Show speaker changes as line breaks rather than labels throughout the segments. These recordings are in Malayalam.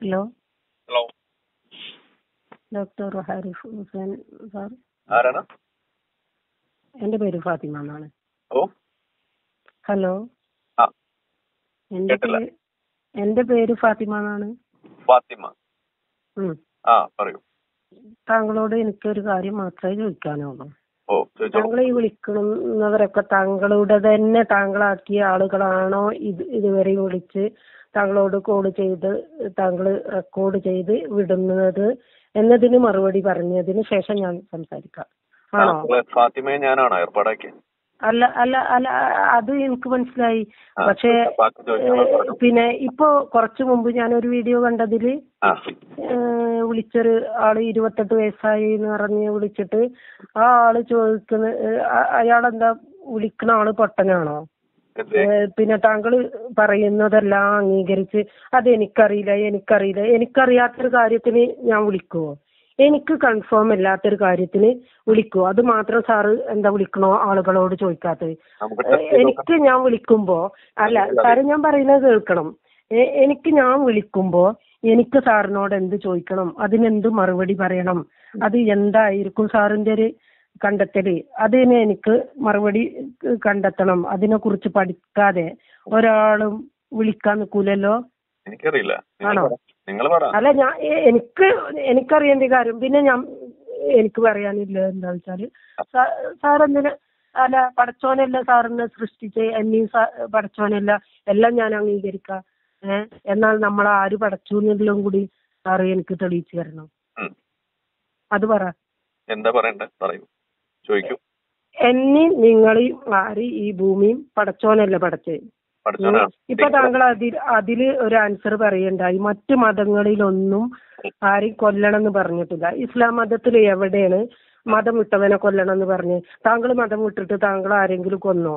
Hello
hello
doctor Harif Hussain sir
ആരാണ്
എൻ്റെ പേര് ഫാത്തിമ എന്നാണ്
ഓ
ഹലോ
ആ
എൻ്റെ
കേട്ടില്ല.
പേര് എൻ്റെ പേര് ഫാത്തിമ എന്നാണ്
ഫാത്തിമ
ഉം.
ആ പറയൂ
താങ്കളോട് എനിക്കൊരു കാര്യം മാത്രമേ ചോദിക്കാനുള്ളൂ
ഓ ചോദിച്ചോളൂ
താങ്കൾ ഈ വിളിക്കുന്നവരൊക്കെ താങ്കളുടെ തന്നെ താങ്കളാക്കിയ ആളുകളാണോ ഇത് ഇതുവരെ വിളിച്ച് താങ്കളോട് കോൾ ചെയ്ത് താങ്കൾ റെക്കോർഡ് ചെയ്ത് വിടുന്നത് എന്നതിന് മറുപടി പറഞ്ഞതിന് ശേഷം ഞാൻ സംസാരിക്കാം ആണോ
താങ്കളെ ഫാത്തിമയെ ഞാനാണോ ഏർപ്പാടാക്കിയത്
അല്ല അല്ല അല്ല അത് എനിക്ക് മനസ്സിലായി
ആ,
പക്ഷേ
ബാക്കി ചോദിച്ചോളൂ.
ഏഹ്, പിന്നെ ഇപ്പോ കുറച്ചു മുമ്പ് ഞാനൊരു വീഡിയോ കണ്ടതില്
ആ
ഏഹ്, വിളിച്ചൊരു ആള് ഇരുപത്തെട്ട് വയസ്സായി എന്ന് പറഞ്ഞ് വിളിച്ചിട്ട് ആ ആള് ചോദിക്കുന്ന ഏഹ്, അ- അയാളെന്താ വിളിക്കണ ആള് പൊട്ടനാണോ
എന്ത്?
ഏഹ്, പിന്നെ താങ്കൾ പറയുന്നതെല്ലാം അംഗീകരിച്ച് അത് എനിക്കറിയില്ല എനിക്കറിയില്ല എനിക്കറിയാത്തൊരു കാര്യത്തിന് ഞാൻ വിളിക്കുവോ എനിക്ക് കൺഫേം അല്ലാത്തൊരു കാര്യത്തിന് വിളിക്കുവോ അത് മാത്രം സാറ് എന്താ വിളിക്കണോ ആളുകളോട് ചോദിക്കാത്തത്
നമുക്ക്
ഏഹ്,
ടെസ്റ്റ് ചെയ്ത് നോക്കാം.
എനിക്ക് ഞാൻ വിളിക്കുമ്പോ അല്ല സാറ് ഞാൻ പറയുന്നത് കേൾക്കണം എ- എനിക്ക് ഞാൻ വിളിക്കുമ്പോ എനിക്ക് സാറിനോട് എന്ത് ചോദിക്കണം അതിനെന്ത് മറുപടി പറയണം അത് എന്തായിരിക്കും സാറിന്റെ ഒരു കണ്ടെത്തല് അതിന് എനിക്ക് മറുപടി ഏഹ്, കണ്ടെത്തണം അതിനെ കുറിച്ച് പഠിക്കാതെ ഒരാളും വിളിക്കാൻ നിൽക്കൂലല്ലോ
എനിക്കറിയില്ല
ആണോ?
നിങ്ങൾ പറ
അല്ല ഞാൻ എ- എനിക്ക് എനിക്കറിയേണ്ട കാര്യം പിന്നെ ഞാൻ എനിക്ക് പറയാനില്ല എന്താ വെച്ചാല് സാ- സാറെന്തിന് അല്ല പടച്ചോനല്ല സാറിനെ സൃഷ്ടിച്ച് എന്നെയും സാ- പടച്ചോനല്ല എല്ലാം ഞാൻ അംഗീകരിക്കാം ഏഹ് എന്നാൽ നമ്മൾ ആര് പടച്ചു എന്നെല്ലാം കൂടി സാറ് എനിക്ക് തെളിയിച്ചു തരണം
ഉം.
അത് പറ
എന്താ പറയണ്ടേ പറയൂ ചോദിക്കൂ
എന്നെ നിങ്ങളെയും ആര് ഈ ഭൂമിയും പടച്ചോനല്ല പടച്ചേ
പഠിച്ചോനാണ്
ഇപ്പൊ താങ്കൾ അതിൽ അതില് ഒരു ആൻസർ പറയണ്ടായി മറ്റു മതങ്ങളിലൊന്നും ആരെയും കൊല്ലണം എന്ന് പറഞ്ഞിട്ടില്ല ഇസ്ലാം മതത്തിൽ എവിടെയാണ് മതം വിട്ടവനെ കൊല്ലണം എന്ന് പറഞ്ഞ് താങ്കൾ മതം വിട്ടിട്ട് താങ്കൾ ആരെങ്കിലും കൊന്നോ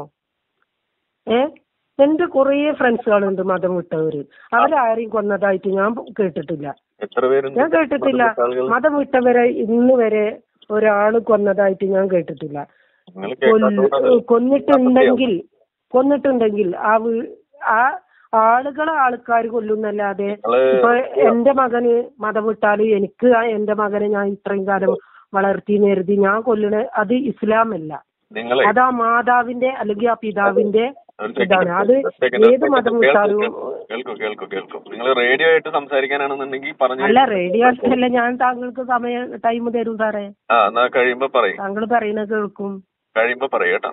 ഏ എന്റെ കുറേ ഫ്രണ്ട്സുകളുണ്ട് മതം വിട്ടവര് അവരാരെയും കൊന്നതായിട്ട് ഞാൻ കേട്ടിട്ടില്ല
എത്ര പേരുണ്ട്
ഞാൻ കേട്ടിട്ടില്ല
ആളുകൾ
മതം വിട്ടവരെ ഇന്ന് വരെ ഒരാള് കൊന്നതായിട്ട് ഞാൻ കേട്ടിട്ടില്ല
നിങ്ങൾ
കൊല്ല്
കേൾക്കാത്തതുകൊണ്ടത്
കൊന്നിട്ടുണ്ടെങ്കിൽ കൊന്നിട്ടുണ്ടെങ്കിൽ ആ വീ- ആ ആളുകളെ ആൾക്കാർ കൊല്ലുന്നല്ലാതെ
നിങ്ങള്
ഇപ്പൊ എന്റെ മകന് മതം വിട്ടാല് എനിക്ക് ആ എന്റെ മകനെ ഞാൻ ഇത്രയും കാലം വളർത്തി നേരുതി ഞാൻ കൊല്ലണ അത് ഇസ്ലാമല്ല
നിങ്ങളെ
അത് ആ മാതാവിന്റെ അല്ലെങ്കിൽ ആ പിതാവിന്റെ
ഒരു
ഇതാണ്
second,
അത്
ഒരു second, ഒരു
ഏത്
second.
മതം
കേൾക്കൂ,
വിട്ടാലും
കേൾക്കൂ കേൾക്കൂ കേൾക്കൂ നിങ്ങൾ റേഡിയോ ആയിട്ട് സംസാരിക്കാനാണെന്നുണ്ടെങ്കിൽ പറഞ്ഞു
അല്ല റേഡിയോ അല്ല ഞാൻ താങ്കൾക്ക് സമയം ടൈം തരും സാറേ
ആ എന്നാ കഴിയുമ്പോ പറയും
താങ്കൾ പറയുന്നത് കേൾക്കും
കഴിയുമ്പോ പറയും കേട്ടോ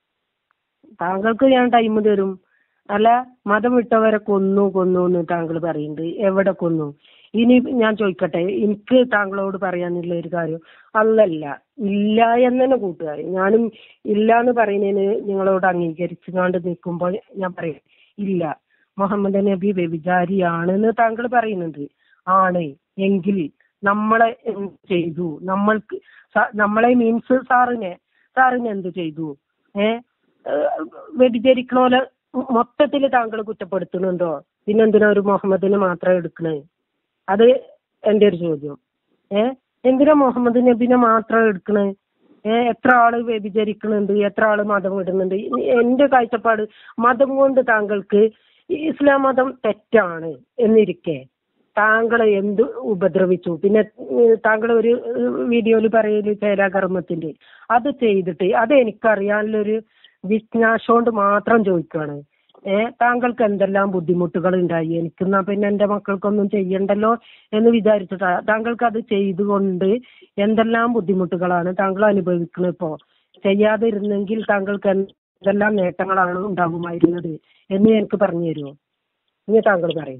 താങ്കൾക്ക് ഞാൻ ടൈം തരും അല്ല മതം വിട്ടവരെ കൊന്നു കൊന്നു എന്ന് താങ്കൾ പറയുന്നുണ്ട് എവിടെ കൊന്നു ഇനി ഞാൻ ചോദിക്കട്ടെ എനിക്ക് താങ്കളോട് പറയാനുള്ള ഒരു കാര്യം അല്ലല്ല ഇല്ല എന്ന് തന്നെ കൂട്ടുകാർ ഞാനും ഇല്ല എന്ന് പറയുന്നതിന് നിങ്ങളോട് അംഗീകരിച്ചുകൊണ്ട് നിൽക്കുമ്പോൾ ഞാൻ പറയും ഇല്ല മുഹമ്മദ് നബി വ്യഭിചാരിയാണെന്ന് താങ്കൾ പറയുന്നുണ്ട് ആണ് എങ്കിൽ നമ്മളെ എന്ത് ചെയ്തു നമ്മൾക്ക് സ- നമ്മളെ മീൻസ് സാറിനെ സാറിന് എന്ത് ചെയ്തു ഏ വ്യഭിചരിക്കണോലെ മൊത്തത്തിൽ താങ്കൾ കുറ്റപ്പെടുത്തുന്നുണ്ടോ പിന്നെന്തിനാ ഒരു മുഹമ്മദിനെ മാത്രം എടുക്കണേ അത് എന്റെ ഒരു ചോദ്യം ഏ എന്തിനാ മുഹമ്മദ് നബിനെ മാത്രം എടുക്കണേ ഏ എത്ര ആള് വ്യഭിചരിക്കുന്നുണ്ട് എത്ര ആള് മതം വിടുന്നുണ്ട് ഇനി എന്റെ കാഴ്ചപ്പാട് മതം കൊണ്ട് താങ്കൾക്ക് ഈ ഇസ്ലാം മതം തെറ്റാണ് എന്നിരിക്കെ താങ്കളെ എന്ത് ഉപദ്രവിച്ചു പിന്നെ ഏഹ്, താങ്കൾ ഒരു വീഡിയോയിൽ പറയല് ചേലാകർമ്മത്തിന്റെ അത് ചെയ്തിട്ട് അത് എനിക്കറിയാനുള്ളൊരു ജിജ്ഞാസ കൊണ്ട് മാത്രം ചോദിക്കുകയാണ് ഏ താങ്കൾക്ക് എന്തെല്ലാം ബുദ്ധിമുട്ടുകൾ ഉണ്ടായി എനിക്കെന്നാ പിന്നെ എന്റെ മക്കൾക്കൊന്നും ചെയ്യണ്ടല്ലോ എന്ന് വിചാരിച്ചിട്ടാ താങ്കൾക്ക് അത് ചെയ്തുകൊണ്ട് എന്തെല്ലാം ബുദ്ധിമുട്ടുകളാണ് താങ്കൾ അനുഭവിക്കുന്നത് ഇപ്പോ ചെയ്യാതെ ഇരുന്നെങ്കിൽ താങ്കൾക്ക് എന്തെല്ലാം നേട്ടങ്ങളാണ് ഉണ്ടാകുമായിരുന്നത് എന്ന് എനിക്ക് പറഞ്ഞു തരുമോ ഇനി താങ്കൾ പറയും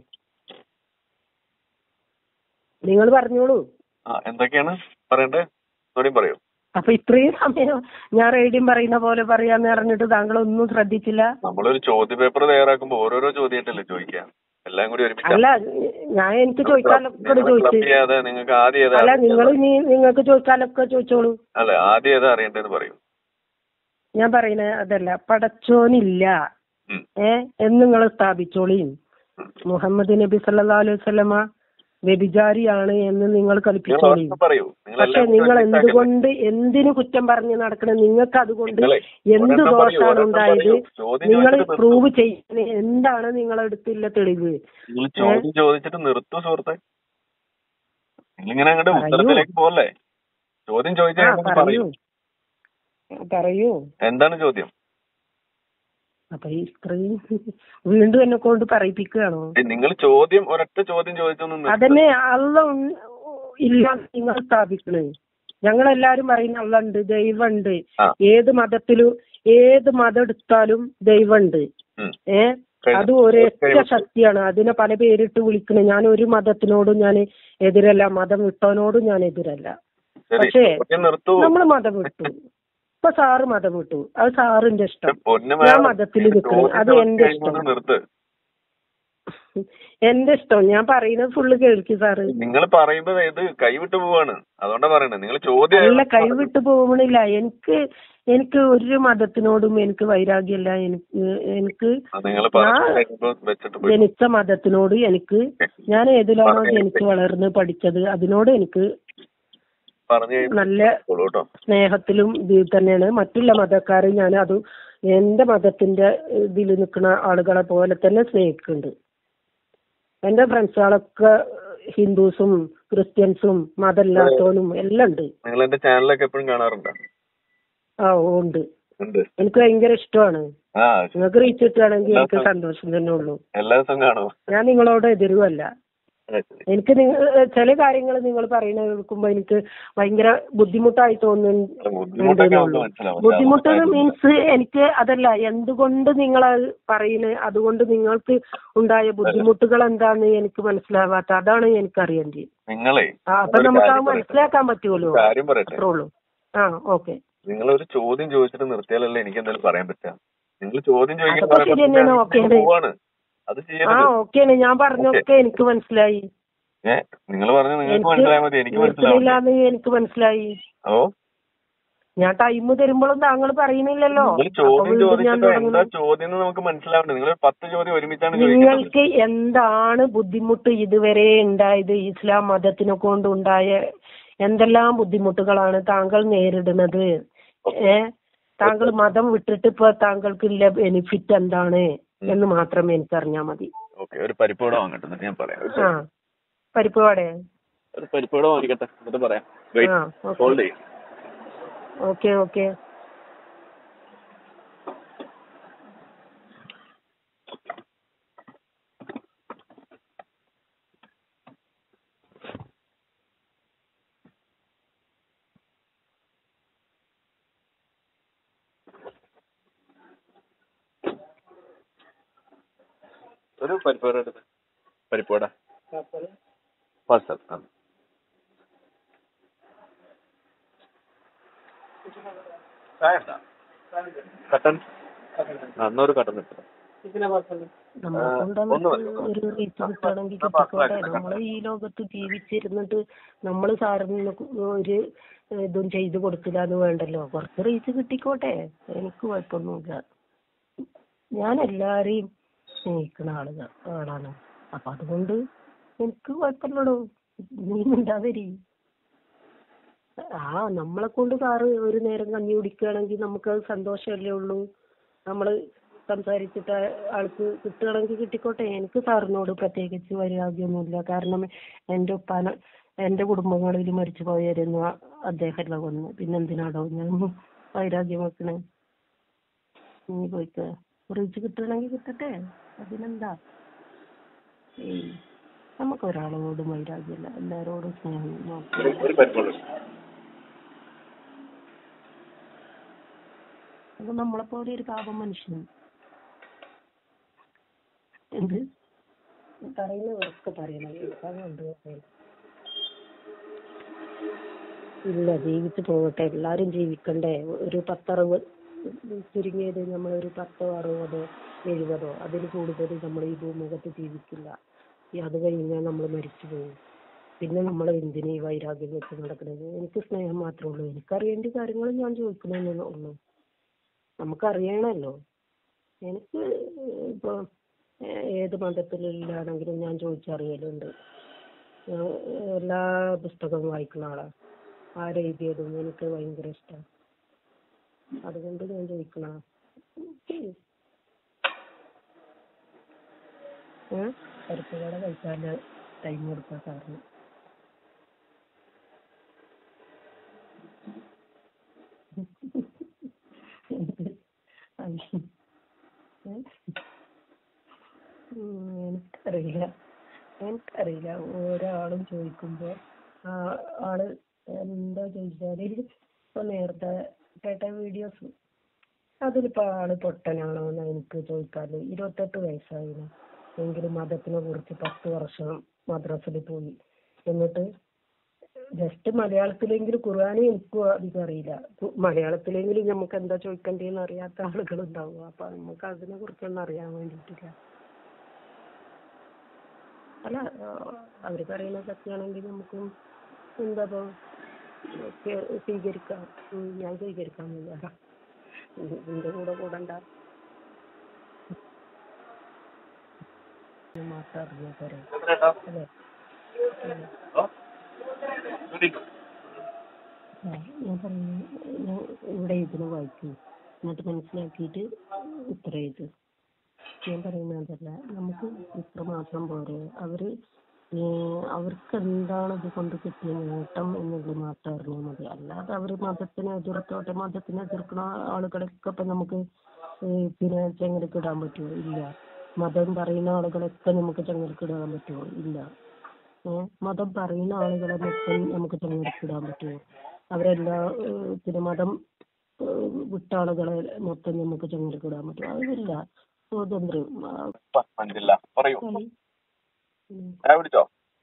നിങ്ങൾ പറഞ്ഞോളൂ
ആ എന്തൊക്കെയാണ് പറയണ്ടേ ഒന്നുകൂടിയും പറയൂ
അപ്പൊ ഇത്രയും സമയം ഞാൻ റേഡിയം പറയുന്ന പോലെ പറയാന്ന് പറഞ്ഞിട്ട് താങ്കൾ ഒന്നും ശ്രദ്ധിച്ചില്ല
നമ്മളൊരു ചോദ്യ പേപ്പർ തയ്യാറാക്കുമ്പോ ഓരോരോ ചോദ്യമായിട്ടല്ലേ ചോദിക്കുക എല്ലാം കൂടി ഒരുമിച്ച്
അല്ല ഞാൻ എനിക്ക് ചോദിക്കാനൊക്കെ ചോദിച്ചു
ചെയ്യാതെ നിങ്ങൾക്ക് ആദ്യം ഏതാ
അല്ല
അറിയേണ്ടത്?
നിങ്ങൾ ഇനി നിങ്ങൾക്ക് ചോദിക്കാനൊക്കെ ചോദിച്ചോളൂ
അല്ല ആദ്യം ഏതാ അറിയേണ്ടതെന്ന് പറയൂ
ഞാൻ പറയുന്നത് അതല്ല പടച്ചോനില്ല
ഉം.
ഏ എന്ന് നിങ്ങൾ സ്ഥാപിച്ചോളിയും മുഹമ്മദ് നബി സല്ലല്ലാഹു അലൈഹി വസല്ലമ വ്യഭിചാരിയാണ് എന്ന് നിങ്ങൾ
നിങ്ങൾ
കൽപ്പിച്ചോളി
ഉറപ്പ് പറയൂ നിങ്ങൾ
പക്ഷെ
എല്ലാം
നിങ്ങൾ
കൂടി ഒരുമിച്ചാക്കല്ലേ?
എന്തുകൊണ്ട് എന്തിനു കുറ്റം പറഞ്ഞ് നടക്കണം നിങ്ങൾക്ക് അതുകൊണ്ട്
നിങ്ങളെ
എന്ത്
ഒരെണ്ണം പറയൂ,
ദോഷമാണ്
ഒരെണ്ണം
ഉണ്ടായത്
പറയൂ. ചോദ്യം
നിങ്ങൾ
ചോദിച്ചിട്ട് നിർത്തൂ.
പ്രൂവ് ചെയ്യാൻ എന്താണ് നിങ്ങളെടുത്തുള്ള തെളിവ്
നിങ്ങൾ ചോദ്യം ചോദിച്ചിട്ട് നിർത്തൂ സുഹൃത്തെ നിങ്ങളിങ്ങനെ അങ്ങോട്ട്
പറയൂ.
ഉത്തരത്തിലേക്ക് പോകല്ലേ ചോദ്യം
ആ
ചോദിച്ചാൽ നമുക്ക്
പറയൂ
പറയൂ
പറയൂ
എന്താണ് ചോദ്യം
അപ്പൊ ഈ സ്ത്രീ വീണ്ടും എന്നെ കൊണ്ട് പറയിപ്പിക്കുകയാണോ
നിങ്ങൾ ചോദ്യം ഒരൊറ്റ ചോദ്യം ചോദിച്ചൊന്നും നിർത്ത്.
അതന്നെ അള്ള ഉൺ- ഇല്ല നിങ്ങൾ സ്ഥാപിക്കണേ ഞങ്ങളെല്ലാരും പറയുന്ന അള്ള ഉണ്ട് ദൈവമുണ്ട്
ആ.
ഏത് മതത്തിലും ഏത് മതം എടുത്താലും ദൈവമുണ്ട്
ഉം.
ഏ
കഴിഞ്ഞു.
അത് ഒരൊറ്റ
കഴിഞ്ഞു.
ശക്തിയാണ് അതിനെ പല പേരിട്ട് വിളിക്കണേ ഞാൻ ഒരു മതത്തിനോടും ഞാൻ എതിരല്ല മതം വിട്ടവനോടും ഞാൻ എതിരല്ല
ശരി
പക്ഷേ
ചോദ്യം നിർത്തൂ
നമ്മൾ മതം വിട്ടു ഇപ്പൊ സാറ് മതം വിട്ടു അത് സാറിന്റെ ഇഷ്ടം
പൊന്നു
ഞാൻ മതത്തിൽ നിൽക്കുന്നു അത് എന്റെ ഇഷ്ടം
നിർത്ത്
എന്റെ ഇഷ്ടം ഞാൻ പറയുന്നത് ഫുള്ള് കേൾക്കും സാറ്
നിങ്ങൾ പറയുമ്പോ ഇത് കൈവിട്ട് പോവാണ് അതുകൊണ്ടാ പറയണത് നിങ്ങൾ ചോദ്യം
അല്ല കൈവിട്ട് പോകണില്ല എനിക്ക് എനിക്ക് ഒരു മതത്തിനോടും എനിക്ക് വൈരാഗ്യമല്ല എനിക്ക് എനിക്ക്
നിങ്ങൾ
ഞാൻ
വെച്ചിട്ട് പോയി
ജനിച്ച മതത്തിനോട് എനിക്ക് ഞാൻ ഏതിലാണോ ജനിച്ച് വളർന്ന് പഠിച്ചത് അതിനോട് എനിക്ക്
പറഞ്ഞു
നല്ല
കഴിയുള്ളൂ കേട്ടോ
സ്നേഹത്തിലും ഇതിൽ തന്നെയാണ് മറ്റുള്ള മതക്കാരെ ഞാൻ അത് എന്റെ മതത്തിന്റെ ഇതിൽ നിൽക്കുന്ന ആളുകളെ പോലെ തന്നെ സ്നേഹിക്കുന്നുണ്ട് എന്റെ ഫ്രണ്ട്സുകളൊക്കെ ഹിന്ദുസും ക്രിസ്ത്യൻസും മതമില്ലാത്തവനും എല്ലാം ഉണ്ട്
നിങ്ങൾ എന്റെ ചാനലൊക്കെ എപ്പോഴും കാണാറുണ്ടോ
ആ ഉണ്ട്
ഉണ്ട്
എനിക്ക് ഭയങ്കര ഇഷ്ടമാണ്
ആ
നിങ്ങൾക്ക് റീച്ച് കിട്ടുകയാണെങ്കിൽ എനിക്ക് സന്തോഷം തന്നെ ഉള്ളൂ
എല്ലാ ദിവസവും കാണുമോ
ഞാൻ നിങ്ങളോട് എതിരുമല്ല
ആ, ശരി.
എനിക്ക് നിങ്ങ- ചില കാര്യങ്ങൾ നിങ്ങൾ പറയുന്നത് കേൾക്കുമ്പോ എനിക്ക് ഭയങ്കര ബുദ്ധിമുട്ടായി തോന്നുന്നുണ്ട്
ബുദ്ധിമുട്ടൊക്കെ നമുക്ക് മനസ്സിലാവും
ബുദ്ധിമുട്ട് മീൻസ് എനിക്ക് അതല്ല എന്തുകൊണ്ട് നിങ്ങൾ പറയുന്നത് അതുകൊണ്ട് നിങ്ങൾക്ക് ഉണ്ടായ ബുദ്ധിമുട്ടുകൾ എന്താന്ന് എനിക്ക് മനസ്സിലാവാത്ത അതാണ് എനിക്ക് അറിയേണ്ടത്
നിങ്ങളെ
ആ അപ്പൊ
ഒരു
നമുക്ക് അത്
കാര്യം പറയട്ടെ.
മനസ്സിലാക്കാൻ പറ്റുമല്ലോ
ഒരു കാര്യം പറയട്ടെ
അത്രേ ഉള്ളൂ ആ ഓക്കെ
നിങ്ങൾ ഒരു ചോദ്യം ചോദിച്ചിട്ട് നിർത്തിയാലല്ലേ എനിക്ക് എന്തായാലും പറയാൻ പറ്റുക നിങ്ങൾ ചോദ്യം ചോദിക്കാൻ
അതൊക്കെ ശരി തന്നെയാണ്, ഓക്കേ ആണ്.
പോവാണ് അത്
ആ
ചെയ്യരുത്
ഓക്കെയാണ് ഞാൻ പറഞ്ഞൊക്കെ എനിക്ക് മനസ്സിലായി
ഏ നിങ്ങൾ പറഞ്ഞു നിങ്ങൾക്ക്
എനിക്ക്
മനസ്സിലായാൽ മതി എനിക്ക് മനസ്സിലാവില്ല
മനസ്സിലായില്ലാന്ന് എനിക്ക് മനസ്സിലായി
ഓ
ഞാൻ ടൈം തരുമ്പോഴും താങ്കൾ പറയുന്നില്ലല്ലോ
നിങ്ങൾ
അപ്പൊ
ചോദ്യം
വീണ്ടും ഞാൻ
ചോദിച്ചിട്ട് എന്താ
തുടങ്ങുന്നു
ചോദ്യം എന്ന് നമുക്ക് മനസ്സിലാവണ്ടേ നിങ്ങൾ പത്ത് ചോദ്യം ഒരുമിച്ചാണ് ചോദിക്കുന്നത്
നിങ്ങൾക്ക് എന്താണ് ബുദ്ധിമുട്ട് ഇതുവരെ ഉണ്ടായത് ഇസ്ലാം മതത്തിനെ കൊണ്ടുണ്ടായ എന്തെല്ലാം ബുദ്ധിമുട്ടുകളാണ് താങ്കൾ നേരിടുന്നത് ഏ താങ്കൾ മതം വിട്ടിട്ട് ഇപ്പൊ താങ്കൾക്കുള്ള ബെനിഫിറ്റ് എന്താണ് എന്ന് മാത്രം എനിക്കറിഞ്ഞാ മതി
ഓക്കെ ഒരു പരിപ്പോടെ വാങ്ങട്ടെ എന്നിട്ട് ഞാൻ പറയാം
ആ പരിപ്പ് വടേ
ഒരു പരിപ്പോടെ വാങ്ങിക്കട്ടെ എന്നിട്ട് പറയാം
ആ
ഹോൾഡ് ചെയ്യും
ഓക്കെ ഓക്കെ
ഒരു പരിപ്പോടെ എടുത്ത് പരിപ്പോടെ പാർസൽ ആ കട്ടൻ ആ എന്നൊരു കട്ടൻ എടുത്തോ
നമ്മളെ കൊണ്ട്
ഒന്ന്
നമുക്ക്
മതി.
ഒരു റീച്ച് കിട്ടുകയാണെങ്കിൽ
ആ,
കിട്ടിക്കോട്ടെ
ആ,
നമ്മൾ ഈ ലോകത്ത് ജീവിച്ചിരുന്നിട്ട് നമ്മൾ സാറിന് ഒരു ഇതും ചെയ്തു കൊടുക്കില്ല എന്ന് വേണ്ടല്ലോ കുറച്ച് റീച്ച് കിട്ടിക്കോട്ടെ എനിക്ക് കുഴപ്പമൊന്നുമില്ല ഞാൻ എല്ലാരെയും സ്നേഹിക്കുന്ന ആളുകൾ ആളാണ് അപ്പൊ അതുകൊണ്ട് എനിക്ക് കുഴപ്പമില്ലടോ നീ മിണ്ടാതിരി ആ നമ്മളെ കൊണ്ട് സാറ് ഒരു നേരം കഞ്ഞി കുടിക്കുകയാണെങ്കിൽ നമുക്കത് സന്തോഷമല്ലേ ഉള്ളൂ നമ്മള് സംസാരിച്ചിട്ട് ആൾക്ക് കിട്ടുകയാണെങ്കിൽ കിട്ടിക്കോട്ടെ എനിക്ക് സാറിനോട് പ്രത്യേകിച്ച് വൈരാഗ്യമൊന്നുമില്ല കാരണം എൻ്റെ ഉപ്പാന എൻ്റെ കുടുംബങ്ങളിൽ മരിച്ചു പോയായിരുന്നു ആ- അദ്ദേഹമല്ല കൊന്ന് പിന്നെന്തിനാടോ ഞാൻ വൈരാഗ്യം വെക്കണേ നീ പോയിക്ക റിച്ച് കിട്ടുകയാണെങ്കിൽ കിട്ടട്ടെ അതിനെന്താ ഏയ് നമുക്ക് ഒരാളോടും വൈരാഗ്യമില്ല എല്ലാരോടും സ്നേഹം നോക്കി
ഒരു പരിപ്പോടെ
അത് നമ്മളെ പോലെ ഒരു പാപം മനുഷ്യൻ എന്ത് പറയുന്നവരൊക്കെ പറയണത് അതുകൊണ്ട് ഇല്ല ജീവിച്ചു പോകട്ടെ എല്ലാരും ജീവിക്കണ്ടേ ഒരു പത്തറുപത് ചുരുങ്ങിയത് നമ്മളൊരു പത്തോ അറുപതോ എഴുപതോ അതിൽ കൂടുതൽ നമ്മൾ ഈ ഭൂമുഖത്ത് ജീവിക്കില്ല ഈ അത് കഴിഞ്ഞാൽ നമ്മൾ മരിച്ചു പോകും പിന്നെ നമ്മൾ എന്തിനു ഈ വൈരാഗ്യം വെച്ച് നടക്കുന്നത് എനിക്ക് സ്നേഹം മാത്രമേ ഉള്ളൂ എനിക്കറിയേണ്ട കാര്യങ്ങൾ ഞാൻ ചോദിക്കണമെന്നേ ഉള്ളൂ നമുക്കറിയണമല്ലോ എനിക്ക് ഇപ്പൊ ഏത് മതത്തിലാണെങ്കിലും ഞാൻ ചോദിച്ചറിയലുണ്ട് ഞാൻ എല്ലാ പുസ്തകവും വായിക്കുന്ന ആളാ ആരെഴുതിയതും എനിക്ക് ഭയങ്കര ഇഷ്ടമാണ് അതുകൊണ്ട് ഞാൻ ചോദിക്കണ പരിപ്പ് വട കഴിക്കാൻ ടൈം കൊടുക്കാൻ സാറിന് എനിക്കറിയില്ല എനിക്കറിയില്ല ഒരാളും ചോദിക്കുമ്പോ ആ ആള് എന്താ ചോദിച്ചാല് ഇപ്പൊ നേരത്തെ കേട്ട വീഡിയോസ് അതിലിപ്പോ ആള് പൊട്ടനാണോ എന്ന് എനിക്ക് ചോദിക്കാല് ഇരുപത്തെട്ട് വയസ്സായിന് എങ്കിലും മതത്തിനെ കുറിച്ച് പത്ത് വർഷം മദ്രസയിൽ പോയി എന്നിട്ട് ജസ്റ്റ് മലയാളത്തിലെങ്കിലും ഖുർആാന് എനിക്കും അധികം അറിയില്ല കു- മലയാളത്തിലെങ്കിലും നമുക്ക് എന്താ ചോദിക്കണ്ടേന്ന് അറിയാത്ത ആളുകളുണ്ടാവും അപ്പൊ നമുക്ക് അതിനെ കുറിച്ചൊന്നും അറിയാൻ വേണ്ടിയിട്ടില്ല അല്ല ആ, അവര് പറയുന്ന സത്യമാണെങ്കിൽ നമുക്കും എന്താ ഇപ്പൊ സ്വീ- സ്വീകരിക്കാം ഉം, ഞാൻ സ്വീകരിക്കാൻ വയ്യ നിന്റെ കൂടെ കൂടണ്ട ഞാൻ മാത്രം അറിഞ്ഞാ പോരെ അല്ലേ ഉം. ആ, ഞാൻ പറഞ്ഞു ഞാൻ ഇവിടെ ഇതിന് വായിക്കും എന്നിട്ട് മനസ്സിലാക്കിയിട്ട് ഉത്തരം എഴുത് ഞാൻ പറയുന്നത് അതല്ല നമുക്ക് ഇത്ര മാത്രം പോരെ അവര് ഏ, അവർക്ക് എന്താണ് ഇത് കൊണ്ട് കിട്ടിയ നേട്ടം എന്നുള്ളത് മാത്രം അറിഞ്ഞാൽ മതി അല്ലാതെ അവര് മതത്തിനെ എതിർത്തോട്ടെ മതത്തിനെ എതിർക്കുന്ന ആളുകളൊക്കെ ഇപ്പൊ നമുക്ക് ഏ, പിന്നെ ചെങ്ങലക്ക് ഇടാൻ പറ്റുമോ ഇല്ല മതം പറയുന്ന ആളുകളൊക്കെ നമുക്ക് ചെങ്ങലക്ക് ഇടാൻ പറ്റുമോ ഇല്ല ഏഹ് മതം പറയുന്ന ആളുകളെ മൊത്തം നമുക്ക് ചെങ്ങലക്കിടാൻ പറ്റുമോ അവരെല്ലാ ഏഹ് പിന്നെ മതം ഏഹ് വിട്ട ആളുകളെ മൊത്തം നമുക്ക് ചെങ്ങലക്കിടാൻ പറ്റുമോ അതില്ല സ്വാതന്ത്ര്യം ആ,
മനസ്സില്ല പറയൂ
കളി. ഉം.
ചായ കുടിച്ചോ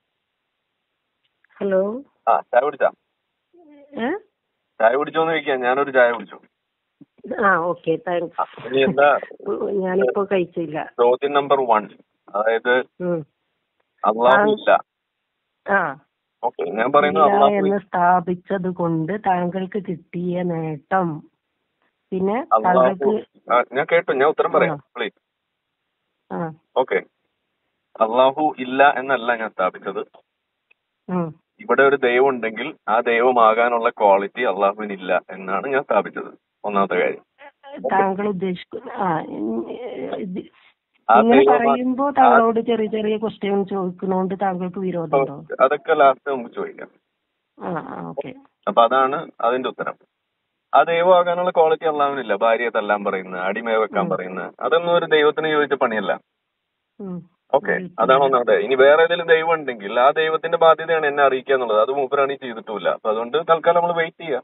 ഹലോ
ആ ചായ കുടിച്ചാ
ഏ
ചായ കുടിച്ചോന്ന് ചോദിക്കാം ഞാനൊരു ചായ കുടിച്ചു
ആ ഓക്കെ താങ്ക്സ്
ആ, ഇനി എന്താ
ഞാനിപ്പോ കഴിച്ചില്ല
ചോദ്യം നമ്പർ വൺ അതായത്
ഉം.
അള്ളാഹു ഇല്ല
ആ
ഓക്കെ ഞാൻ പറയുന്നത്
ഇല്ല
അള്ളാഹു
എന്ന് സ്ഥാപിച്ചത് കൊണ്ട് താങ്കൾക്ക് കിട്ടിയ നേട്ടം പിന്നെ
അള്ളാഹു
താങ്കൾക്ക്
ആ, ഞാൻ കേട്ടു ഞാൻ ഉത്തരം പറയാം പ്ലീസ്
ആ
ഓക്കെ അള്ളാഹു ഇല്ല എന്നല്ല ഞാൻ സ്ഥാപിച്ചത്
ഉം
ഇവിടെ ഒരു ദൈവം ഉണ്ടെങ്കിൽ ആ ദൈവമാകാനുള്ള ക്വാളിറ്റി അള്ളാഹുവിനില്ല എന്നാണ് ഞാൻ സ്ഥാപിച്ചത് ഒന്നാമത്തെ കാര്യം
താങ്കൾ ഉദ്ദേശിക്കുന്ന ആ ഉം, ഇത്
ആ
ഇങ്ങനെ
ദൈവം
പറയുമ്പോ താങ്കളോട് ചെറിയ ചെറിയ ക്വസ്റ്റ്യൻ ചോദിക്കുന്നോണ്ട് താങ്കൾക്ക് വിരോധമുണ്ടോ
അതൊക്കെ ലാസ്റ്റ് നമുക്ക് ചോദിക്കാം
ആ ആ ഓക്കെ
അപ്പൊ അതാണ് അതിന്റെ ഉത്തരം ആ ദൈവമാകാനുള്ള ക്വാളിറ്റി അള്ളാഹുവിനില്ല ഭാര്യയെ തല്ലാൻ പറയുന്നത് അടിമയെ വെക്കാൻ പറയുന്നത് അതൊന്നും ഒരു ദൈവത്തിന് ചോദിച്ച പണിയല്ല ഓക്കെ അതാണ് ഒന്നാമത്തെ ഇനി വേറെ ഏതെങ്കിലും ദൈവം ഉണ്ടെങ്കിൽ ആ ദൈവത്തിന്റെ ബാധ്യതയാണ് എന്നെ അറിയിക്കുക എന്നുള്ളത് അത് മൂപ്പരാണ് ഈ ചെയ്തിട്ടുമില്ല അപ്പൊ അതുകൊണ്ട് തൽക്കാലം നമ്മൾ വെയിറ്റ് ചെയ്യാം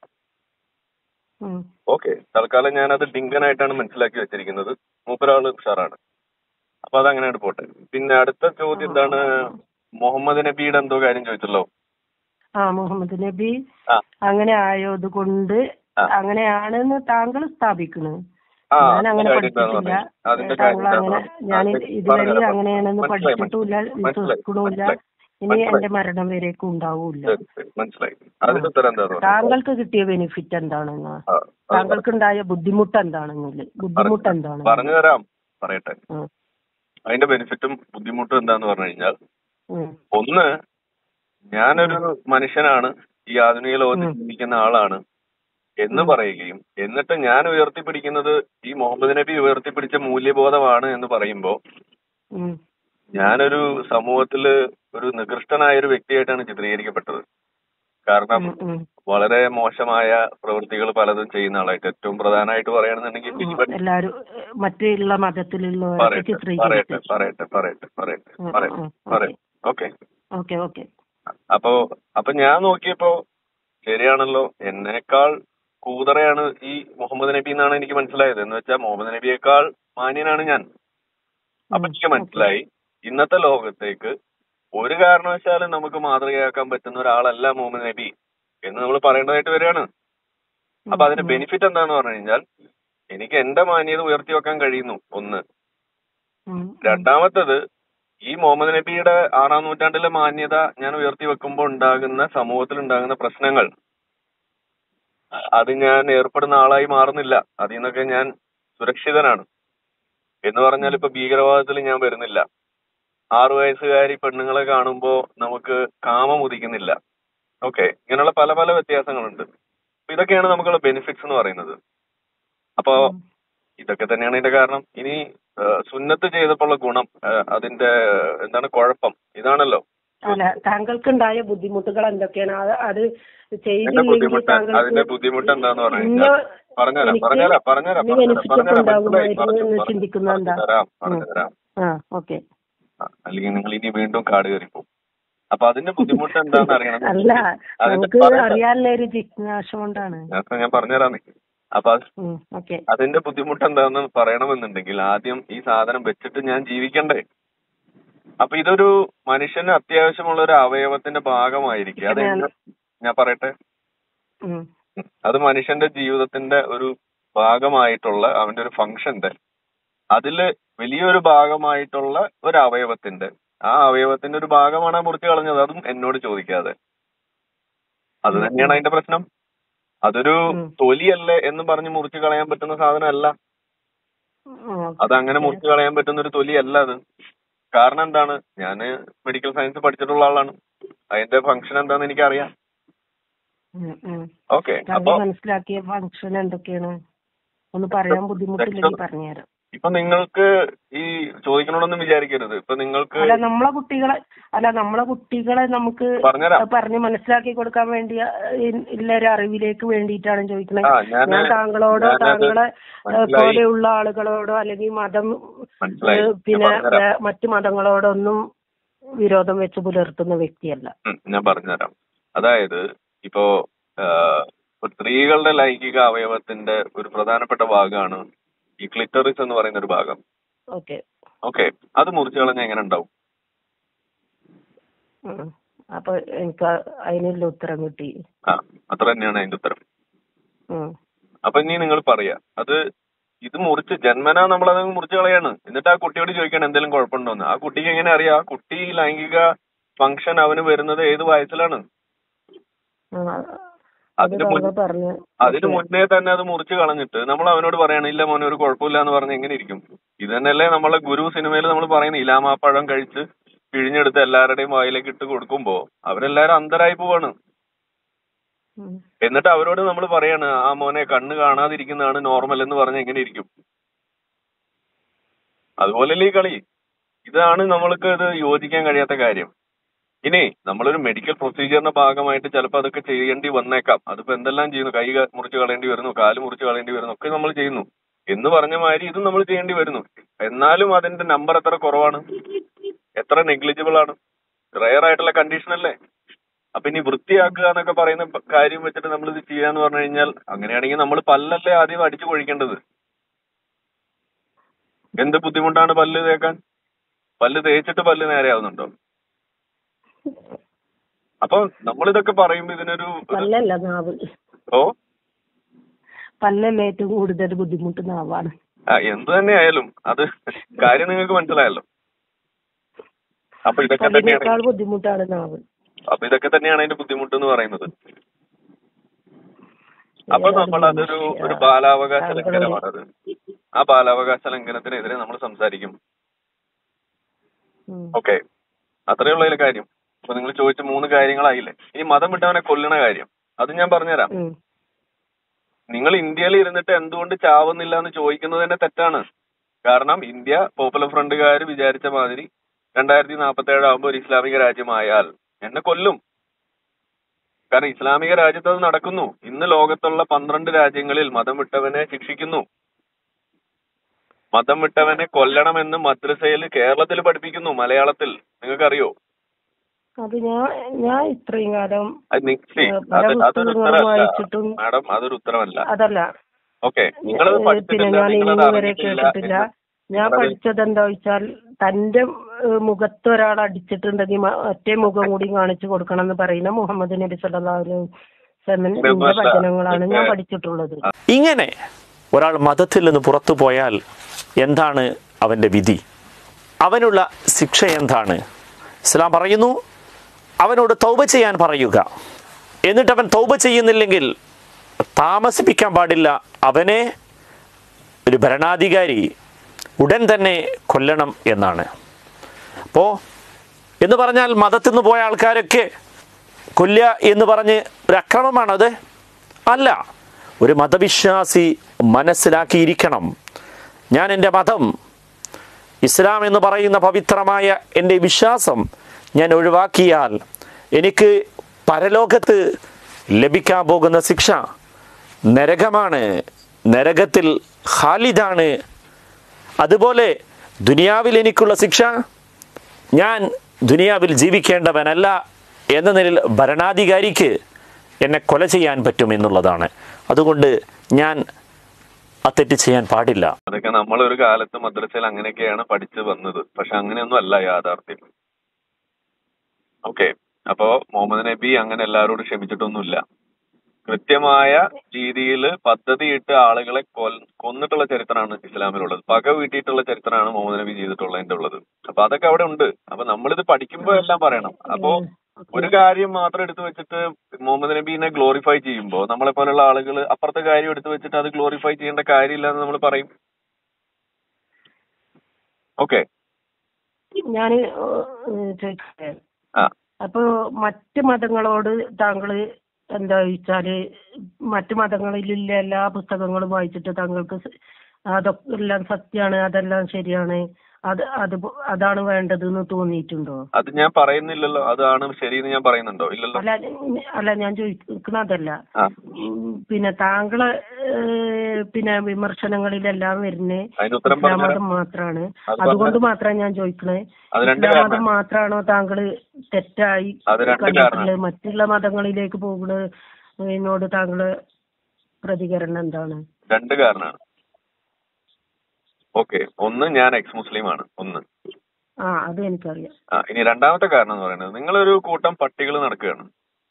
ഓക്കെ തൽക്കാലം ഞാൻ അത് ഡിങ്കനായിട്ടാണ് മനസ്സിലാക്കി വെച്ചിരിക്കുന്നത് മൂപ്പരാള് ഉഷാറാണ് അപ്പൊ അത് അങ്ങനെ പോട്ടെ പിന്നെ അടുത്ത ചോദ്യം എന്താണ് മുഹമ്മദ് നബിയുടെ എന്തോ കാര്യം ചോദിച്ചല്ലോ
ആ മുഹമ്മദ് നബി
ആ
അങ്ങനെ ആയത് കൊണ്ട്
ആ.
അങ്ങനെയാണെന്ന് താങ്കൾ സ്ഥാപിക്കുന്നു
ആ
ഞാൻ അങ്ങനെ
അതിന്റെ കാര്യം എന്താന്ന്
പഠിച്ചിട്ടില്ല
പറഞ്ഞേ? അതിന്റെ
താങ്കൾ
കാര്യം
അങ്ങനെ
എന്താന്ന്
ഞാൻ
പറഞ്ഞേ?
ഇതുവരെ
പറഞ്ഞുതരാം.
അങ്ങനെയാണെന്ന്
മനസ്സിലായി,
പഠിച്ചിട്ടുമില്ല
മനസ്സിലായി,
വിശ്വസിക്കണമില്ല
മനസ്സിലായി.
ഇനി
മനസ്സിലായി.
എന്റെ മരണം വരേക്കും ഉണ്ടാവൂല
ശരി, ശരി, മനസ്സിലായി അതിന്റെ ഉത്തരം എന്താന്ന് പറഞ്ഞേ?
താങ്കൾക്ക് കിട്ടിയ ബെനിഫിറ്റ് എന്താണെന്ന്
ആ, അത്
താങ്കൾക്ക് ഉണ്ടായ ബുദ്ധിമുട്ട് എന്താണെന്നില്ല ബുദ്ധിമുട്ട് എന്താണ്
പറഞ്ഞു തരാം പറയട്ടെ
ഉം,
അതിന്റെ ബെനിഫിറ്റും ബുദ്ധിമുട്ടും എന്താന്ന് പറഞ്ഞു കഴിഞ്ഞാൽ
ഉം,
ഒന്ന് ഞാനൊരു മനുഷ്യനാണ് ഈ ആധുനിക ലോകത്തിൽ ജീവിക്കുന്ന ആളാണ് എന്ന് പറയുകയും എന്നിട്ട് ഞാൻ ഉയർത്തിപ്പിടിക്കുന്നത് ഈ മുഹമ്മദ് നബി ഉയർത്തിപ്പിടിച്ച മൂല്യബോധമാണ് എന്ന് പറയുമ്പോ
ഉം,
ഞാനൊരു സമൂഹത്തില് ഒരു നികൃഷ്ടനായ ഒരു വ്യക്തിയായിട്ടാണ് ചിത്രീകരിക്കപ്പെട്ടത് കാരണം
ഉം, ഉം.
വളരെ മോശമായ പ്രവൃത്തികൾ പലതും ചെയ്യുന്ന ആളായിട്ട് ഏറ്റവും പ്രധാനമായിട്ട് പറയുകയാണെന്നുണ്ടെങ്കിൽ
ഉം,
ഫിലിപ്പൻ
എല്ലാരും ഏഹ്, മറ്റുള്ള മതത്തിലുള്ളവരൊക്കെ
പറയട്ടെ പറയട്ടെ
ചിത്രീകരിച്ചു
പറയട്ടെ പറയട്ടെ പറയട്ടെ
ഉം,
പറയട്ടെ
ഉം,
പറയട്ടെ ഓക്കെ
ഓക്കെ ഓക്കെ
അപ്പോ അപ്പൊ ഞാൻ നോക്കിയപ്പോ ശരിയാണല്ലോ എന്നേക്കാൾ കൂതറയാണ് ഈ മുഹമ്മദ് നബി എന്നാണ് എനിക്ക് മനസ്സിലായത് എന്ന് വെച്ചാൽ മുഹമ്മദ് നബിയേക്കാൾ മാന്യനാണ് ഞാൻ അപ്പൊ എനിക്ക് മനസ്സിലായി ഇന്നത്തെ ലോകത്തേക്ക് ഒരു കാരണവശാലും നമുക്ക് മാതൃകയാക്കാൻ പറ്റുന്ന ഒരാളല്ല മുഹമ്മദ് നബി എന്ന് നമ്മൾ പറയേണ്ടതായിട്ട് വരികയാണ് അപ്പൊ അതിന്റെ ബെനിഫിറ്റ് എന്താന്ന് പറഞ്ഞു കഴിഞ്ഞാൽ എനിക്ക് എന്റെ മാന്യത ഉയർത്തി വെക്കാൻ കഴിയുന്നു ഒന്ന്
ഉം,
രണ്ടാമത്തത് ഈ മുഹമ്മദ് നബിയുടെ ആറാം നൂറ്റാണ്ടിലെ മാന്യത ഞാൻ ഉയർത്തി വെക്കുമ്പോൾ ഉണ്ടാകുന്ന സമൂഹത്തിൽ ഉണ്ടാകുന്ന പ്രശ്നങ്ങൾ അത് ഞാൻ ഏർപ്പെടുന്ന ആളായി മാറുന്നില്ല അതിൽ നിന്നൊക്കെ ഞാൻ സുരക്ഷിതനാണ് എന്ന് പറഞ്ഞാൽ ഇപ്പൊ ഭീകരവാദത്തിൽ ഞാൻ വരുന്നില്ല ആറു വയസ്സുകാരി പെണ്ണുങ്ങളെ കാണുമ്പോ നമുക്ക് കാമം ഉദിക്കുന്നില്ല ഓക്കെ ഇങ്ങനെയുള്ള പല പല വ്യത്യാസങ്ങളുണ്ട് അപ്പൊ ഇതൊക്കെയാണ് നമുക്കുള്ള ബെനിഫിറ്റ്സ് എന്ന് പറയുന്നത് അപ്പോ ഇതൊക്കെ തന്നെയാണ് ഇതിന്റെ കാരണം ഇനി ആ, സുന്നത്ത് ചെയ്തപ്പോഴുള്ള ഗുണം ആ, അതിന്റെ എന്താണ് കുഴപ്പം ഇതാണല്ലോ
അല്ല താങ്കൾക്കുണ്ടായ ബുദ്ധിമുട്ടുകൾ എന്തൊക്കെയാണ് അത് അത്
എന്റെ
ചെയ്തില്ലെങ്കിൽ
ബുദ്ധിമുട്ട് അതിന്റെ
താങ്കൾക്ക്
ബുദ്ധിമുട്ട് എന്താന്ന് പറഞ്ഞു
ഇന്ന
കഴിഞ്ഞാൽ പറഞ്ഞുതരാം
എനിക്ക്
പറഞ്ഞുതരാം പറഞ്ഞുതരാം
ഇന്ന്
പറഞ്ഞുതരാം
ബെനിഫിറ്റ് ഒക്കെ
പറഞ്ഞുതരാം മനസ്സിലായി
ഉണ്ടാകുമായിരുന്നു
പറഞ്ഞു
എന്ന്
പറഞ്ഞു
ചിന്തിക്കുന്നത് എന്താ
പറഞ്ഞുതരാം പറഞ്ഞുതരാം
ആ ഓക്കെ
ആ, അല്ലെങ്കിൽ നിങ്ങൾ ഇനി വീണ്ടും കാട് കയറി പോകും അപ്പൊ അതിന്റെ ബുദ്ധിമുട്ട് എന്താണെന്ന് അറിയണം
അല്ല
അതിന്റെ
നമുക്ക്
പറയട്ടെ.
അറിയാനുള്ള ഒരു ജിജ്ഞാസ കൊണ്ടാണ്
ഞാൻ ഞാൻ പറഞ്ഞുതരാന്നേ അപ്പൊ അത്
ഓക്കെ
അതിന്റെ ബുദ്ധിമുട്ട് എന്താണെന്ന് പറയണമെന്നുണ്ടെങ്കിൽ ആദ്യം ഈ സാധനം വെച്ചിട്ട് ഞാൻ ജീവിക്കണ്ടേ അപ്പൊ ഇതൊരു മനുഷ്യന് അത്യാവശ്യമുള്ള ഒരു അവയവത്തിന്റെ ഭാഗമായിരിക്കും അത്
ഞാൻ-
ഞാൻ പറയട്ടെ അത് മനുഷ്യന്റെ ജീവിതത്തിന്റെ ഒരു ഭാഗമായിട്ടുള്ള അവന്റെ ഒരു ഫംഗ്ഷന്റെ അതില് വലിയൊരു ഭാഗമായിട്ടുള്ള ഒരു അവയവത്തിന്റെ ആ അവയവത്തിന്റെ ഒരു ഭാഗമാണ് ആ മുറിച്ച് കളഞ്ഞത് അതും എന്നോട് ചോദിക്കാതെ അത്
ഉം,
തന്നെയാണ്
ഉം.
അതിന്റെ പ്രശ്നം അതൊരു
ഉം.
തൊലിയല്ലേ എന്ന് പറഞ്ഞ് മുറിച്ച് കളയാൻ പറ്റുന്ന സാധനമല്ല അത് അങ്ങനെ മുറിച്ച് കളയാൻ പറ്റുന്ന ഒരു തൊലിയല്ല അത് കാരണം എന്താണ് ഞാൻ മെഡിക്കൽ സയൻസ് പഠിച്ചിട്ടുള്ള ആളാണ് അതിന്റെ ഫംഗ്ഷൻ എന്താന്ന് എനിക്കറിയാം ഓക്കെ അപ്പൊ
താങ്കൾ മനസ്സിലാക്കിയ ഫംഗ്ഷൻ എന്തൊക്കെയാണ് ഒന്ന് പറയാൻ ബുദ്ധിമുട്ടില്ലെങ്കിൽ പറഞ്ഞുതരാം
ഇപ്പൊ നിങ്ങൾക്ക് ഈ ചോദിക്കണമെന്നൊന്നും വിചാരിക്കരുത് ഇപ്പൊ നിങ്ങൾക്ക്
അല്ല നമ്മളെ കുട്ടികളെ അല്ല നമ്മളെ കുട്ടികളെ നമുക്ക്
പറഞ്ഞുതരാം
പറഞ്ഞ് മനസ്സിലാക്കി കൊടുക്കാൻ വേണ്ടി ഉള്ള ഒരു അറിവിലേക്ക് വേണ്ടിയിട്ടാണ് ചോദിക്കുന്നത്
ആ ഞാൻ
ഞാൻ താങ്കളോടോ
ഞാനത്
താങ്കളെ ഏഹ്,
മനസ്സിലായി
പോലെയുള്ള ആളുകളോടോ അല്ലെങ്കിൽ മതം
മനസ്സിലായി
ഏഹ്,
ഞാൻ
പിന്നെ
പറഞ്ഞുതരാം
ഏഹ്, മറ്റു മതങ്ങളോടൊന്നും വിരോധം വെച്ച് പുലർത്തുന്ന വ്യക്തിയല്ല
ഉം, ഞാൻ പറഞ്ഞുതരാം അതായത് ഇപ്പോ ആ, ഇപ്പൊ സ്ത്രീകളുടെ ലൈംഗിക അവയവത്തിന്റെ ഒരു പ്രധാനപ്പെട്ട ഭാഗമാണ് ഈ ക്ലിറ്ററിസ് എന്ന് പറയുന്ന ഒരു ഭാഗം
ഓക്കെ
ഓക്കെ അത് മുറിച്ചു കളഞ്ഞാൽ എങ്ങനെ ഉണ്ടാവും
അപ്പൊ എനിക്ക് അതിനുള്ള ഉത്തരം കിട്ടി
ആ അത്ര തന്നെയാണ് അതിന്റെ ഉത്തരം
ഉം.
അപ്പൊ ഇനി നിങ്ങൾ പറയാ അത് ഇത് മുറിച്ച് ജന്മനാ നമ്മൾ അത് മുറിച്ച് കളയാണ് എന്നിട്ട് ആ കുട്ടിയോട് ചോദിക്കണം എന്തെങ്കിലും കുഴപ്പമുണ്ടോന്ന് ആ കുട്ടിക്ക് എങ്ങനെ അറിയാം ആ കുട്ടി ലൈംഗിക ഫംഗ്ഷൻ അവന് വരുന്നത് ഏത് വയസ്സിലാണ്
ആ, അത്
അതിന് മുൻ-
താങ്കൾ പറഞ്ഞു
അതിന് മുന്നേ തന്നെ അത് മുറിച്ച് കളഞ്ഞിട്ട് നമ്മൾ അവനോട് പറയണം ഇല്ല മോനെ ഒരു കുഴപ്പമില്ല എന്ന് പറഞ്ഞ് എങ്ങനെ ഇരിക്കും ഇത് തന്നെയല്ലേ നമ്മളെ ഗുരു സിനിമയിൽ നമ്മൾ പറയുന്നത് ഇലാമാപ്പഴം കഴിച്ച് പിഴിഞ്ഞെടുത്ത് എല്ലാവരുടെയും വായിലേക്ക് ഇട്ട് കൊടുക്കുമ്പോ അവരെല്ലാരും അന്തരായി പോവാണ്
ഉം.
എന്നിട്ട് അവരോട് നമ്മൾ പറയാണ് ആ മോനെ കണ്ണ് കാണാതിരിക്കുന്നതാണ് നോർമൽ എന്ന് പറഞ്ഞ് എങ്ങനെ ഇരിക്കും അതുപോലല്ലേ ഈ കളി ഇതാണ് നമ്മൾക്ക് ഇത് യോജിക്കാൻ കഴിയാത്ത കാര്യം ഇനി നമ്മളൊരു മെഡിക്കൽ പ്രൊസീജിയറിന്റെ ഭാഗമായിട്ട് ചിലപ്പോൾ അതൊക്കെ ചെയ്യേണ്ടി വന്നേക്കാം അതിപ്പോ എന്തെല്ലാം ചെയ്യുന്നു കൈ ക- മുറിച്ച് കളയേണ്ടി വരുന്നു കാല് മുറിച്ച് കളയേണ്ടി വരുന്നു ഒക്കെ നമ്മൾ ചെയ്യുന്നു എന്ന് പറഞ്ഞ മാതിരി ഇതും നമ്മൾ ചെയ്യേണ്ടി വരുന്നു എന്നാലും അതിന്റെ നമ്പർ എത്ര കുറവാണ് എത്ര നെഗ്ലിജിബിൾ ആണ് റയർ ആയിട്ടുള്ള കണ്ടീഷൻ അല്ലേ അപ്പൊ ഇനി വൃത്തിയാക്കുക എന്നൊക്കെ പറയുന്ന പ- കാര്യം വെച്ചിട്ട് നമ്മൾ ഇത് ചെയ്യാന്ന് പറഞ്ഞു കഴിഞ്ഞാൽ അങ്ങനെയാണെങ്കിൽ നമ്മൾ പല്ലല്ലേ ആദ്യം അടിച്ചു കൊഴിക്കേണ്ടത് എന്ത് ബുദ്ധിമുട്ടാണ് പല്ല് തേക്കാൻ പല്ല് തേച്ചിട്ട് പല്ല് നേരെയാവുന്നുണ്ടോ അപ്പൊ നമ്മളിതൊക്കെ പറയുമ്പോ ഇതിനൊരു ഒരു-
പല്ലല്ല നാവ്
ഓ
പല്ലല്ല ഏറ്റവും കൂടുതൽ ബുദ്ധിമുട്ട് നാവാണ്
ആ എന്ത് തന്നെ ആയാലും അത് കാര്യം നിങ്ങൾക്ക് മനസ്സിലായല്ലോ അപ്പൊ ഇതൊക്കെ തന്നെയാണ്
പല്ലിനേക്കാൾ ബുദ്ധിമുട്ടാണ് നാവ്
അപ്പൊ ഇതൊക്കെ തന്നെയാണ് അതിന്റെ ബുദ്ധിമുട്ട് എന്ന് പറയുന്നത് അപ്പൊ നമ്മൾ അതൊരു ഒരു ബാലാവകാശ ലംഘനമാണത് ആ ബാലാവകാശ ലംഘനത്തിനെതിരെ നമ്മൾ സംസാരിക്കും
ഉം.
ഓക്കെ അത്രേ ഉള്ള അതിലെ കാര്യം അപ്പൊ നിങ്ങൾ ചോദിച്ച മൂന്ന് കാര്യങ്ങളായില്ലേ ഇനി മതം വിട്ടവനെ കൊല്ലണ കാര്യം അത് ഞാൻ പറഞ്ഞുതരാം
ഉം.
നിങ്ങൾ ഇന്ത്യയിൽ ഇരുന്നിട്ട് എന്തുകൊണ്ട് ചാവുന്നില്ല എന്ന് ചോദിക്കുന്നത് തന്നെ തെറ്റാണ് കാരണം ഇന്ത്യ പോപ്പുലർ ഫ്രണ്ടുകാർ വിചാരിച്ച മാതിരി രണ്ടായിരത്തി നാൽപ്പത്തി ഏഴാകുമ്പോൾ ഒരു ഇസ്ലാമിക രാജ്യമായാൽ എന്നെ കൊല്ലും കാരണം ഇസ്ലാമിക രാജ്യത്ത് അത് നടക്കുന്നു ഇന്ന് ലോകത്തുള്ള പന്ത്രണ്ട് രാജ്യങ്ങളിൽ മതം വിട്ടവനെ ശിക്ഷിക്കുന്നു മതം വിട്ടവനെ കൊല്ലണമെന്ന് മദ്രസയിൽ കേരളത്തിൽ പഠിപ്പിക്കുന്നു മലയാളത്തിൽ നിങ്ങൾക്കറിയോ
അത് ഞാൻ ഞാൻ ഇത്രയും കാലം
അത് നി- see,
ഏഹ്, പല
അത് അതൊരു
പുസ്തകങ്ങളും
ഉത്തരമല്ല
വായിച്ചിട്ടും
മാഡം അതൊരു ഉത്തരമല്ല
അതല്ല
ഓക്കെ നിങ്ങളത്
ഏഹ്, പിന്നെ
പഠിച്ചിട്ടില്ല
ഞാൻ
നിങ്ങളത്
ഇന്ന് വരെ
അറിഞ്ഞിട്ടില്ല
കേട്ടിട്ടില്ല
എന്ന്
ഞാൻ
നിങ്ങളത്
പഠിച്ചത് എന്താ വെച്ചാൽ തന്റെ ഏഹ്, മുഖത്ത് ഒരാൾ അടിച്ചിട്ടുണ്ടെങ്കിൽ മ- ഒറ്റ മുഖം കൂടി കാണിച്ചു കൊടുക്കണം എന്ന് പറയുന്ന മുഹമ്മദ് നബി സല്ലല്ലാഹു അലൈഹി വസല്ലം
ഇതൊന്നുമല്ല.
വചനങ്ങളാണ് ഞാൻ
ഇതൊക്കെ-
പഠിച്ചിട്ടുള്ളത്
ഇങ്ങനെ ഒരാൾ മതത്തിൽ നിന്ന് പുറത്തു പോയാൽ എന്താണ് അവൻ്റെ വിധി അവനുള്ള ശിക്ഷ എന്താണ് ഇസ്ലാം പറയുന്നു അവനോട് തൗബ ചെയ്യാൻ പറയുക എന്നിട്ട് അവൻ തൗബ ചെയ്യുന്നില്ലെങ്കിൽ താമസിപ്പിക്കാൻ പാടില്ല അവനെ ഒരു ഭരണാധികാരി ഉടൻ തന്നെ കൊല്ലണം എന്നാണ് അപ്പോൾ എന്ന് പറഞ്ഞാൽ മതത്തിൽ നിന്ന് പോയ ആൾക്കാരൊക്കെ കൊല്ലുക എന്ന് പറഞ്ഞ് ഒരു അക്രമമാണത് അല്ല ഒരു മതവിശ്വാസി മനസ്സിലാക്കിയിരിക്കണം ഞാൻ എൻ്റെ മതം ഇസ്ലാം എന്ന് പറയുന്ന പവിത്രമായ എൻ്റെ വിശ്വാസം ഞാൻ ഒഴിവാക്കിയാൽ എനിക്ക് പരലോകത്ത് ലഭിക്കാൻ പോകുന്ന ശിക്ഷ നരകമാണ് നരകത്തിൽ ഖാലിദാണ് അതുപോലെ ദുനിയാവിൽ എനിക്കുള്ള ശിക്ഷ ഞാൻ ദുനിയാവിൽ ജീവിക്കേണ്ടവനല്ല എന്ന നിലയിൽ ഭരണാധികാരിക്ക് എന്നെ കൊല ചെയ്യാൻ പറ്റും എന്നുള്ളതാണ് അതുകൊണ്ട് ഞാൻ ആ തെറ്റ് ചെയ്യാൻ പാടില്ല
അതൊക്കെ നമ്മൾ ഒരു കാലത്ത് മദ്രസയിൽ അങ്ങനെയൊക്കെയാണ് പഠിച്ചു വന്നത് പക്ഷെ അങ്ങനെയൊന്നും അല്ല യാഥാർത്ഥ്യം ഓക്കെ അപ്പോ മുഹമ്മദ് നബി അങ്ങനെ എല്ലാവരോടും ക്ഷമിച്ചിട്ടൊന്നുമില്ല കൃത്യമായ രീതിയിൽ പദ്ധതിയിട്ട് ആളുകളെ കൊൽ- കൊന്നിട്ടുള്ള ചരിത്രമാണ് ഇസ്ലാമിലുള്ളത് പക വീട്ടിയിട്ടുള്ള ചരിത്രമാണ് മുഹമ്മദ് നബി ചെയ്തിട്ടുള്ളതിന്റെ ഉള്ളത് അപ്പൊ അതൊക്കെ അവിടെ ഉണ്ട് അപ്പൊ നമ്മളിത് പഠിക്കുമ്പോ എല്ലാം പറയണം അപ്പോ ഒരു കാര്യം മാത്രം എടുത്തു വെച്ചിട്ട് മുഹമ്മദ് നബീനെ ഗ്ലോറിഫൈ ചെയ്യുമ്പോൾ നമ്മളെ പോലുള്ള ആളുകൾ അപ്പുറത്തെ കാര്യം എടുത്തു വെച്ചിട്ട് അത് ഗ്ലോറിഫൈ ചെയ്യേണ്ട കാര്യമില്ല എന്ന് നമ്മൾ പറയും ഓക്കെ
ഞാൻ ചോദിക്കട്ടെ
ആ
അപ്പൊ മറ്റ് മതങ്ങളോട് താങ്കള് എന്താ ചോദിച്ചാല് മറ്റ് മതങ്ങളിലുള്ള എല്ലാ പുസ്തകങ്ങളും വായിച്ചിട്ട് താങ്കൾക്ക് സ- അതൊക്കെ എല്ലാം സത്യമാണ് അതെല്ലാം ശരിയാണ് അത് അത് പോ- അതാണ് വേണ്ടത് എന്ന് തോന്നിയിട്ടുണ്ടോ
അത് ഞാൻ പറയുന്നില്ലല്ലോ അതാണ് ശരിയെന്ന് ഞാൻ പറയുന്നുണ്ടോ ഇല്ലല്ലോ
അല്ല അല്ല ഞാൻ ചോദിക്കുന്ന അതല്ല
ആ
ഉം, പിന്നെ താങ്കളെ ഏഹ്, പിന്നെ വിമർശനങ്ങളിലെല്ലാം വരുന്നേ
അതിന് ഉത്തരം
ഇസ്ലാം
പറഞ്ഞു
മതം മാത്രാണ്
അത്
അതുകൊണ്ട് മാത്രമാണ് ഞാൻ ചോദിക്കണേ
അത് രണ്ട്
ഇസ്ലാം മതം
കാരണമാണ്
മാത്രാണോ താങ്കള് തെറ്റായി
അത് രണ്ട്
കണ്ടിട്ടുള്ളത്
കാരണമാണ്
മറ്റുള്ള മതങ്ങളിലേക്ക് പോകുന്നതിനോട് താങ്കള് പ്രതികരണം എന്താണ്
രണ്ട് കാരണമാണ് ഓക്കെ ഒന്ന് ഞാൻ എക്സ് മുസ്ലിം ആണ് ഒന്ന്
ആ അത് എനിക്കറിയാം
ആ ഇനി രണ്ടാമത്തെ കാരണം എന്ന് പറയുന്നത് നിങ്ങളൊരു കൂട്ടം പട്ടികൾ നടക്കുകയാണ്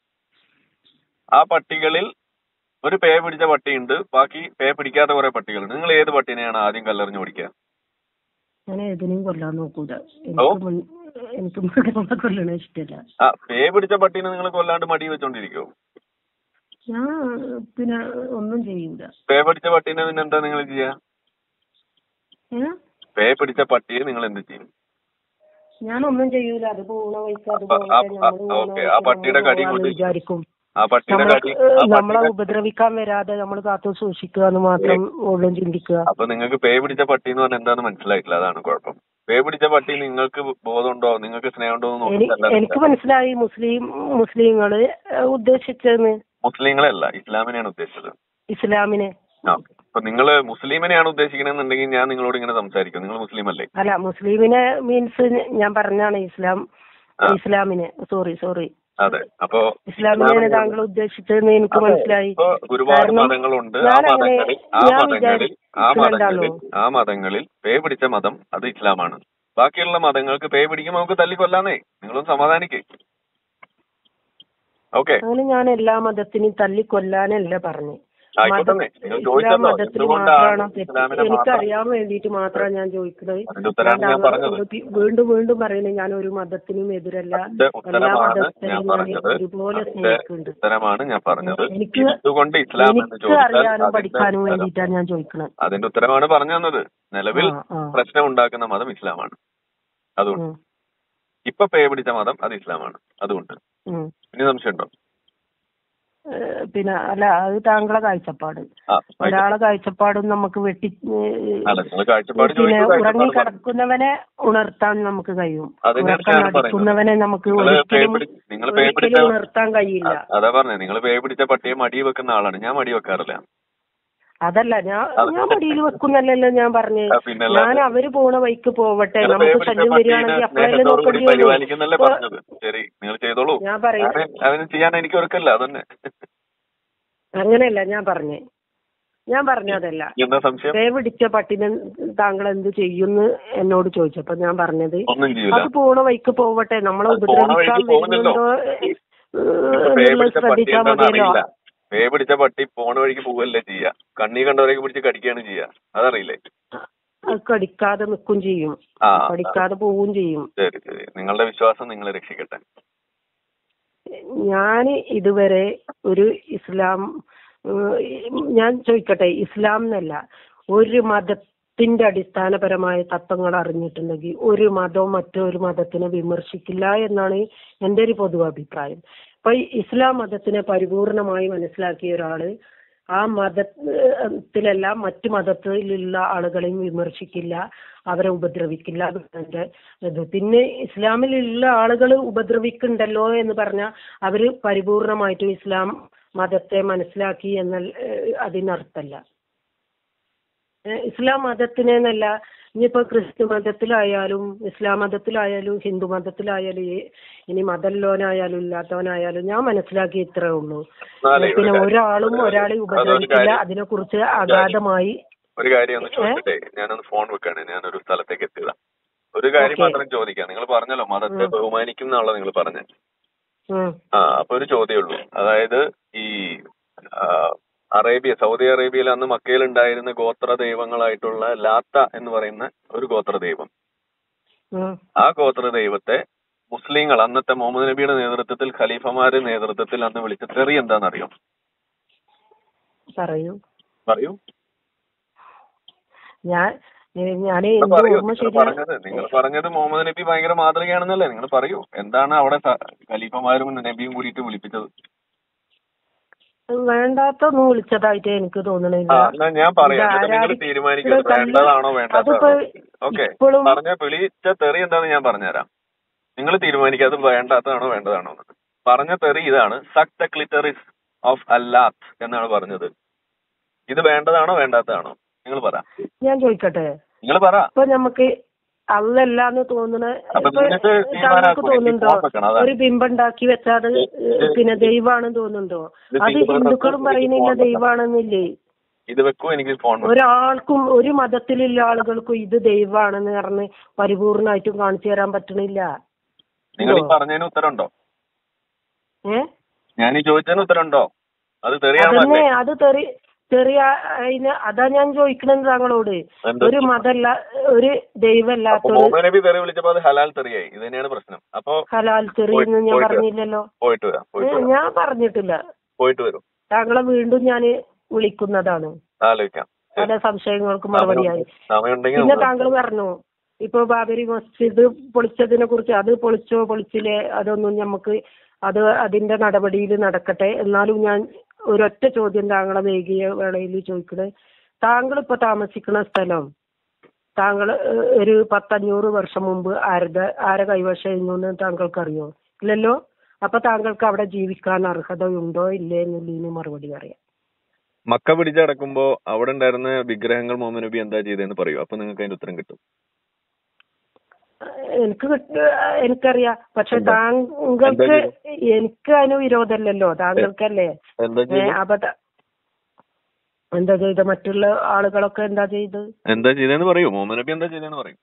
ആ പട്ടികളിൽ ഒരു പേ പിടിച്ച പട്ടിയുണ്ട് ബാക്കി പേ പിടിക്കാത്ത കുറെ പട്ടികളുണ്ട് നിങ്ങൾ ഏത് പട്ടിനെയാണ് ആദ്യം കല്ലെറിഞ്ഞ് ഓടിക്കുക
ഞാൻ ഏതിനെയും കൊല്ലാൻ നോക്കൂല
ഓ?
എനിക്ക് മുൻ- എനിക്ക് മൃഗങ്ങളെ കൊല്ലണ ഇഷ്ടല്ല
ആ പേ പിടിച്ച പട്ടീനെ നിങ്ങൾ കൊല്ലാണ്ട് മടി വെച്ചോണ്ടിരിക്കുവോ
ഞാൻ പിന്നെ ഒന്നും ചെയ്യൂല
പേ പിടിച്ച പട്ടീനെ പിന്നെ എന്താ നിങ്ങൾ ചെയ്യുക
ഏ?
പേ പിടിച്ച പട്ടിയെ നിങ്ങൾ എന്ത് ചെയ്യും
ഞാനൊന്നും ചെയ്യൂല അത് പോണ വഴിക്ക് അത്
അപ്പൊ ആ-
പോകട്ടെ,
ആ-
നമ്മള് പോണ
ഓക്കെ,
വഴിക്ക്
ആ പട്ടിയുടെ
നമ്മള്
കടി
പോവാന്ന്
കൊണ്ട്
വിചാരിക്കും
ആ പട്ടിയുടെ
നമ്മളെ
കടി
ഏഹ്,
ആ
നമ്മളെ
പട്ടിയുടെ
ഉപദ്രവിക്കാൻ വരാതെ നമ്മൾ കാത്തു സൂക്ഷിക്കുക എന്ന് മാത്രം ഉള്ളും ചിന്തിക്കുക
അപ്പൊ നിങ്ങൾക്ക് പേ പിടിച്ച പട്ടി എന്ന് പറഞ്ഞാൽ എന്താന്ന് മനസ്സിലായിട്ടില്ല അതാണ് കുഴപ്പം പേ പിടിച്ച പട്ടി നിങ്ങൾക്ക് ബോധമുണ്ടോ നിങ്ങൾക്ക് സ്നേഹമുണ്ടോ എന്ന്
എനി-
നോക്കിയിട്ടല്ല
എനിക്ക് മനസ്സിലായി മുസ്ലിം മുസ്ലിങ്ങള് ഏഹ്, ഉദ്ദേശിച്ചതെന്ന്
മുസ്ലിങ്ങളെയല്ല ഇസ്ലാമിനെയാണ് ഉദ്ദേശിച്ചത്
ഇസ്ലാമിനെ
ആ അപ്പൊ നിങ്ങൾ മുസ്ലിമിനെയാണ് ഉദ്ദേശിക്കണമെന്നുണ്ടെങ്കിൽ ഞാൻ നിങ്ങളോട് ഇങ്ങനെ സംസാരിക്കും നിങ്ങൾ മുസ്ലിം അല്ലേ
അല്ല മുസ്ലിമിനെ മീൻസ് ഞാൻ പറഞ്ഞാണ് ഇസ്ലാം
ആ.
ഇസ്ലാമിനെ സോറി സോറി
അതെ അപ്പൊ
ഇസ്ലാമിനെയാണ് താങ്കൾ ഉദ്ദേശിച്ചതെന്ന് എനിക്ക് മനസ്സിലായി
ഇപ്പൊ ഒരുപാട്
കാരണം
മതങ്ങളുണ്ട് ആ
ഞാനങ്ങനെ-
മതങ്ങളിൽ ആ
ഞാൻ
മതങ്ങളിൽ ആ
വിചാരിക്കുന്നുണ്ടാണോ?
മതങ്ങളിൽ ആ മതങ്ങളിൽ പേ പിടിച്ച മതം അത് ഇസ്ലാമാണ് ബാക്കിയുള്ള മതങ്ങൾക്ക് പേ പിടിക്കുമ്പോൾ നമുക്ക് തല്ലിക്കൊല്ലാന്നേ നിങ്ങളൊന്ന് സമാധാനിക്കേ ഓക്കെ
അങ്ങനെ ഞാൻ എല്ലാ മതത്തിനും തല്ലിക്കൊല്ലാനല്ല പറഞ്ഞു
ആയിക്കോട്ടെ
മതം
നിങ്ങൾ
ഇസ്ലാം
ചോദിച്ചല്ലോ
മതത്തിന്
എന്തുകൊണ്ടാണ്
മാത്രമാണോ തെറ്റ്
ഇസ്ലാമിനെ മാത്രം
എനിക്കറിയാൻ വേണ്ടിയിട്ട് മാത്രമാണ് ഞാൻ ചോദിക്കുന്നത്
അതിന്റെ ഉത്തരമാണ് ഞാൻ
താങ്കളോട്
പറഞ്ഞത്
തി- വീണ്ടും വീണ്ടും പറയുന്നത് ഞാൻ ഒരു മതത്തിനും എതിരല്ല
അതിന്റെ
എല്ലാ
ഉത്തരമാണ് ഞാൻ
മതസ്ഥരെയും ഞാൻ
പറഞ്ഞത്
ഒരുപോലെ
അതിന്റെ
സ്നേഹിക്കുന്നുണ്ട്
ഉത്തരമാണ് ഞാൻ പറഞ്ഞത്
എനിക്ക്
എന്തുകൊണ്ട് ഇസ്ലാം എന്ന്
എനിക്ക്
ചോദിച്ചാൽ
അറിയാനും
അതിന്റെ
പഠിക്കാനും
ഉത്തരം-
വേണ്ടിയിട്ടാണ് ഞാൻ ചോദിക്കുന്നത്
അതിന്റെ ഉത്തരമാണ് പറഞ്ഞു തന്നത് നിലവിൽ
ആ, ആ.
പ്രശ്നം ഉണ്ടാക്കുന്ന മതം ഇസ്ലാമാണ് അതുകൊണ്ട്
ഉം,
ഇപ്പൊ പേ പിടിച്ച മതം അത് ഇസ്ലാമാണ് അതുകൊണ്ട്
ഉം.
ഇനി സംശയമുണ്ടോ
ഏഹ് പിന്നെ അല്ല അത് താങ്കളെ കാഴ്ചപ്പാട്
ആ ആയിക്കോട്ടെ.
ഒരാളെ കാഴ്ചപ്പാടും നമുക്ക് വെട്ടി ഏഹ്,
അല്ല നിങ്ങൾ കാഴ്ചപ്പാട്
പിന്നെ
ചോദിച്ചു
ഉറങ്ങി
കാഴ്ചപ്പാട് പറഞ്ഞു
കിടക്കുന്നവനെ ഉണർത്താൻ നമുക്ക് കഴിയും
അത് ഞാൻ
ഉറക്കം
പറയുന്നത്.
നടിക്കുന്നവനെ നമുക്ക്
നിങ്ങള്
ഒരിക്കലും
പേപ്പിടി- നിങ്ങള് പേപ്പിടിച്ച-
ഒരിക്കലും ഉണർത്താൻ കഴിയില്ല
അ- അതാ പറഞ്ഞേ നിങ്ങൾ പേ പിടിച്ച പട്ടിയെ മടി വെക്കുന്ന ആളാണ് ഞാൻ മടി വെക്കാറില്ല
അതല്ല ഞാൻ
അത്
ഞാൻ മടിയിൽ വെക്കുന്നല്ലല്ലോ ഞാൻ പറഞ്ഞു
ആ, പിന്നല്ലാതെ.
ഞാൻ അവര് പോണ വഴിക്ക് പോവട്ടെ
നിങ്ങൾ പേ
നമുക്ക്
പിടിച്ച
ശല്യം
പട്ടീനെ
വരികയാണെങ്കിൽ അപ്പോഴല്ലേ
സ്നേഹത്തോടു കൂടി
നോക്കേണ്ടി വരൂ
പരിപാലിക്കുന്നല്ലേ
ഇപ്പൊ
പറഞ്ഞത് ശരി നിങ്ങൾ ചെയ്തോളൂ
ഞാൻ പറയും
ഞാന് അതിന് ചെയ്യാൻ എനിക്ക് ഒരുക്കല്ല അതന്നെ
അങ്ങനെയല്ല ഞാൻ പറഞ്ഞേ ഞാൻ പറഞ്ഞതല്ല
എന്താ സംശയം
പേ പിടിച്ച പട്ടിനെ താങ്കൾ എന്ത് ചെയ്യുന്ന് എന്നോട് ചോദിച്ചപ്പോ ഞാൻ പറഞ്ഞത്
ഒന്നും ചെയ്യൂല
അത് പോണ വഴിക്ക് പോവട്ടെ നമ്മളെ
അത് പോണ
ഉപദ്രവിക്കാൻ
വഴിക്ക് പോകുന്നല്ലോ.
വരുന്നുണ്ടോ
നിങ്ങൾക്ക് പേ
എന്നുള്ളത്
പിടിച്ച പട്ടി
ശ്രദ്ധിച്ചാൽ
എന്താണെന്ന്
മതിയല്ലോ
അറിയില്ല പേ പിടിച്ച പട്ടി പോണ വഴിക്ക് പോവല്ലേ ചെയ്യാ കണ്ണി കണ്ടവരേക്ക് പിടിച്ച് കടിക്കുകയാണ് ചെയ്യാ അതറിയില്ലേ
അത് കടിക്കാതെ നിൽക്കും ചെയ്യും
ആ
കടിക്കാതെ പോവും ചെയ്യും
ശരി ശരി നിങ്ങളുടെ വിശ്വാസം നിങ്ങളെ രക്ഷിക്കട്ടെ
ഞാൻ ഇതുവരെ ഒരു ഇസ്ലാം ഏഹ്, ഞാൻ ചോദിക്കട്ടെ ഇസ്ലാം എന്നല്ല ഒരു മത മതത്തിന്റെ അടിസ്ഥാനപരമായ തത്വങ്ങൾ അറിഞ്ഞിട്ടുണ്ടെങ്കിൽ ഒരു മതവും മറ്റൊരു മതത്തിനെ വിമർശിക്കില്ല എന്നാണ് എന്റെ ഒരു പൊതു അഭിപ്രായം അപ്പൊ ഈ ഇസ്ലാം മതത്തിനെ പരിപൂർണമായി മനസ്സിലാക്കിയ ഒരാള് ആ മതത്തിലല്ല മറ്റു മതത്തിലുള്ള ആളുകളെയും വിമർശിക്കില്ല അവരെ ഉപദ്രവിക്കില്ല എന്റെ ഇത് പിന്നെ ഇസ്ലാമിലുള്ള ആളുകൾ ഉപദ്രവിക്കുന്നുണ്ടല്ലോ എന്ന് പറഞ്ഞാൽ അവര് പരിപൂർണമായിട്ടും ഇസ്ലാം മതത്തെ മനസ്സിലാക്കി എന്ന അതിനർത്ഥല്ല ഏഹ് ഇസ്ലാം മതത്തിനെന്നല്ല ഇനിയിപ്പോ ക്രിസ്തു മതത്തിലായാലും ഇസ്ലാം മതത്തിലായാലും ഹിന്ദു മതത്തിലായാലും ഈ- ഇനി മതല്ലോനായാലും ഇല്ലാത്തവനായാലും ഞാൻ മനസ്സിലാക്കി ഇത്രേ ഉള്ളൂ
എന്നാലേ
പിന്നെ
ഒരു കാര്യം-
ഒരാളും
ഒരു-
ഒരാളെ
അതൊരു
ഉപദ്രവിക്കില്ല
കാര്യം-
അതിനെ കുറിച്ച് അഗാധമായി
ഒരു കാര്യം ഒന്ന് ചോദിച്ചിട്ടേ ഞാനൊന്ന് ഫോൺ വെക്കാണ് ഞാനൊരു സ്ഥലത്തേക്ക് എത്തിയതാ ഒരു കാര്യം
ഓക്കേ.
മാത്രം ചോദിക്കാം നിങ്ങൾ പറഞ്ഞല്ലോ മതത്തെ
ഉം.
ബഹുമാനിക്കും എന്നാണല്ലോ നിങ്ങൾ പറഞ്ഞത്
ഉം.
ആ അപ്പൊ ഒരു ചോദ്യമേ ഉള്ളൂ അതായത് ഈ ആ, അറേബ്യ സൗദി അറേബ്യയിൽ അന്ന് മക്കയിൽ ഉണ്ടായിരുന്ന ഗോത്ര ദൈവങ്ങളായിട്ടുള്ള ലാത്ത എന്ന് പറയുന്ന ഒരു ഗോത്ര ദൈവം
ഉം.
ആ ഗോത്ര ദൈവത്തെ മുസ്ലിങ്ങൾ അന്നത്തെ മുഹമ്മദ് നബിയുടെ നേതൃത്വത്തിൽ ഖലീഫമാരുടെ നേതൃത്വത്തിൽ അന്ന് വിളിച്ച തെറി എന്താണെന്നറിയോ
പറയൂ
പറയൂ
ഞാൻ ഞാൻ
നിങ്ങൾ
എന്റെ
പറയൂ
ഓർമ്മ
നിങ്ങൾ
ശരിയാണ്
പറഞ്ഞത് നിങ്ങൾ പറഞ്ഞത് മുഹമ്മദ് നബി ഭയങ്കര മാതൃകയാണെന്നല്ലേ നിങ്ങൾ പറയൂ എന്താണ് അവിടെ സ- ഖലീഫമാരും നബിയും കൂടിയിട്ട് വിളിപ്പിച്ചത്
വേണ്ടാത്തൊന്നും വിളിച്ചതായിട്ട് എനിക്ക് തോന്നണില്ല
ആ എന്നാ ഞാൻ പറയാം
ഇത്
എന്നിട്ട് നിങ്ങൾ
ആരാധി-
തീരുമാനിക്കുന്നത്
ഇത് കല്ല്
വേണ്ടതാണോ വേണ്ടാത്തതാണോ
അതിപ്പോ
ഓക്കെ
ഇപ്പോഴും
പറഞ്ഞ വിളിച്ച തെറി എന്താണെന്ന് ഞാൻ പറഞ്ഞുതരാം നിങ്ങൾ തീരുമാനിക്കുക അത് വേണ്ടാത്തതാണോ വേണ്ടതാണോ എന്ന് പറഞ്ഞ തെറി ഇതാണ് സക് ദ ക്ലിറ്ററിസ് ഓഫ് അല്ലാത്ത് എന്നാണ് പറഞ്ഞത് ഇത് വേണ്ടതാണോ വേണ്ടാത്തതാണോ നിങ്ങൾ പറ
ഞാൻ ചോദിക്കട്ടെ
നിങ്ങൾ പറ
ഇപ്പൊ നമുക്ക് അല്ലല്ലാന്ന് തോന്നണ
അപ്പൊ
ഇപ്പൊ
നിങ്ങൾക്ക്
താങ്കൾക്ക്
തീരുമാനാക്കും.
തോന്നുന്നുണ്ടോ
എനിക്ക് വെക്കണം, അതാണ്.
ഒരു ബിംബുണ്ടാക്കി വെച്ചാൽ അത് പിന്നെ ദൈവാണെന്ന് തോന്നുന്നുണ്ടോ
ഇത്
അത്
തീരുമാനാക്കും.
ഹിന്ദുക്കളും പറയുന്നില്ല
എനിക്ക് ഫോൺ
ദൈവാണെന്നില്ലേ
ഇത് വെക്കൂ എനിക്ക് ഫോൺ വെക്കൂ.
ഒരാൾക്കും ഒരു മതത്തിലുള്ള ആളുകൾക്കും ഇത് ദൈവാണെന്ന് പറഞ്ഞ് പരിപൂർണമായിട്ടും കാണിച്ചു തരാൻ പറ്റണില്ല
നിങ്ങൾ ഈ
ഉണ്ടോ?
പറഞ്ഞതിന് ഉത്തരമുണ്ടോ
ഏ
ഞാൻ ഈ ചോദിച്ചതിന് ഉത്തരമുണ്ടോ അത് തെറിയാണോ
അതന്നെ
അല്ലേ
അത് തെറി ചെറിയ അതിന് അതാ ഞാൻ ചോദിക്കണത് താങ്കളോട്
എന്ത്?
ഒരു മതല്ല ഒരു
അപ്പൊ
ദൈവമല്ലാത്തൊരു
മുഹമ്മദ് നബി തെറി വിളിച്ചപ്പോ അത് ഹലാൽ തെറിയായി ഇത് തന്നെയാണ് പ്രശ്നം അപ്പൊ
ഹലാൽ തെറി എന്ന് ഞാൻ
പോയിട്ട് വരാം.
പറഞ്ഞില്ലല്ലോ
പോയിട്ട് വരാം പോയിട്ട്
ഏ,
വരാം
ഞാൻ പറഞ്ഞിട്ടില്ല
പോയിട്ട് വരും
താങ്കളെ വീണ്ടും ഞാൻ വിളിക്കുന്നതാണ്
ആലോചിക്കാം ശരി.
പല സംശയങ്ങൾക്ക് മറുപടിയായി
സമയമുണ്ടെങ്കിൽ
പിന്നെ
നമുക്ക്
താങ്കൾ പറഞ്ഞു ഇപ്പൊ ബാബരി മസ്ജിദ് പൊളിച്ചതിനെ കുറിച്ച് അത് പൊളിച്ചോ പൊളിച്ചില്ലേ അതൊന്നും നമുക്ക് അത് അതിന്റെ നടപടിയിൽ നടക്കട്ടെ എന്നാലും ഞാൻ ഒരൊറ്റ ചോദ്യം താങ്കളെ വൈകിയ വേളയിൽ ചോദിക്കണേ താങ്കൾ ഇപ്പൊ താമസിക്കുന്ന സ്ഥലം താങ്കൾ ഏഹ്, ഒരു പത്തഞ്ഞൂറ് വർഷം മുമ്പ് ആരുടെ ആരെ കൈവശമായിരുന്നു എന്ന് താങ്കൾക്ക് അറിയോ ഇല്ലല്ലോ അപ്പൊ താങ്കൾക്ക് അവിടെ ജീവിക്കാൻ അർഹതയുണ്ടോ ഇല്ലേ എന്നുള്ളതിന് മറുപടി അറിയാം
മക്ക പിടിച്ചടക്കുമ്പോ അവിടെ ഉണ്ടായിരുന്ന വിഗ്രഹങ്ങൾ മുഹമ്മദ് നബി എന്താ ചെയ്തതെന്ന് പറയൂ അപ്പൊ നിങ്ങൾക്ക് അതിന്റെ ഉത്തരം കിട്ടും
എനിക്ക് കിട്ട- എനിക്കറിയാം പക്ഷെ
എന്താ?
താങ്കൾക്ക്
എന്താ
എനിക്ക് അതിന് വിരോധമല്ലല്ലോ താങ്കൾക്കല്ലേ
എന്താ
ഏ,
ചെയ്തത്
അപ്പൊ ത- എന്താ ചെയ്ത മറ്റുള്ള ആളുകളൊക്കെ എന്താ ചെയ്ത്
എന്താ ചെയ്തതെന്ന് പറയൂ മുഹമ്മദ് നബി എന്താ ചെയ്തതെന്ന് പറയൂ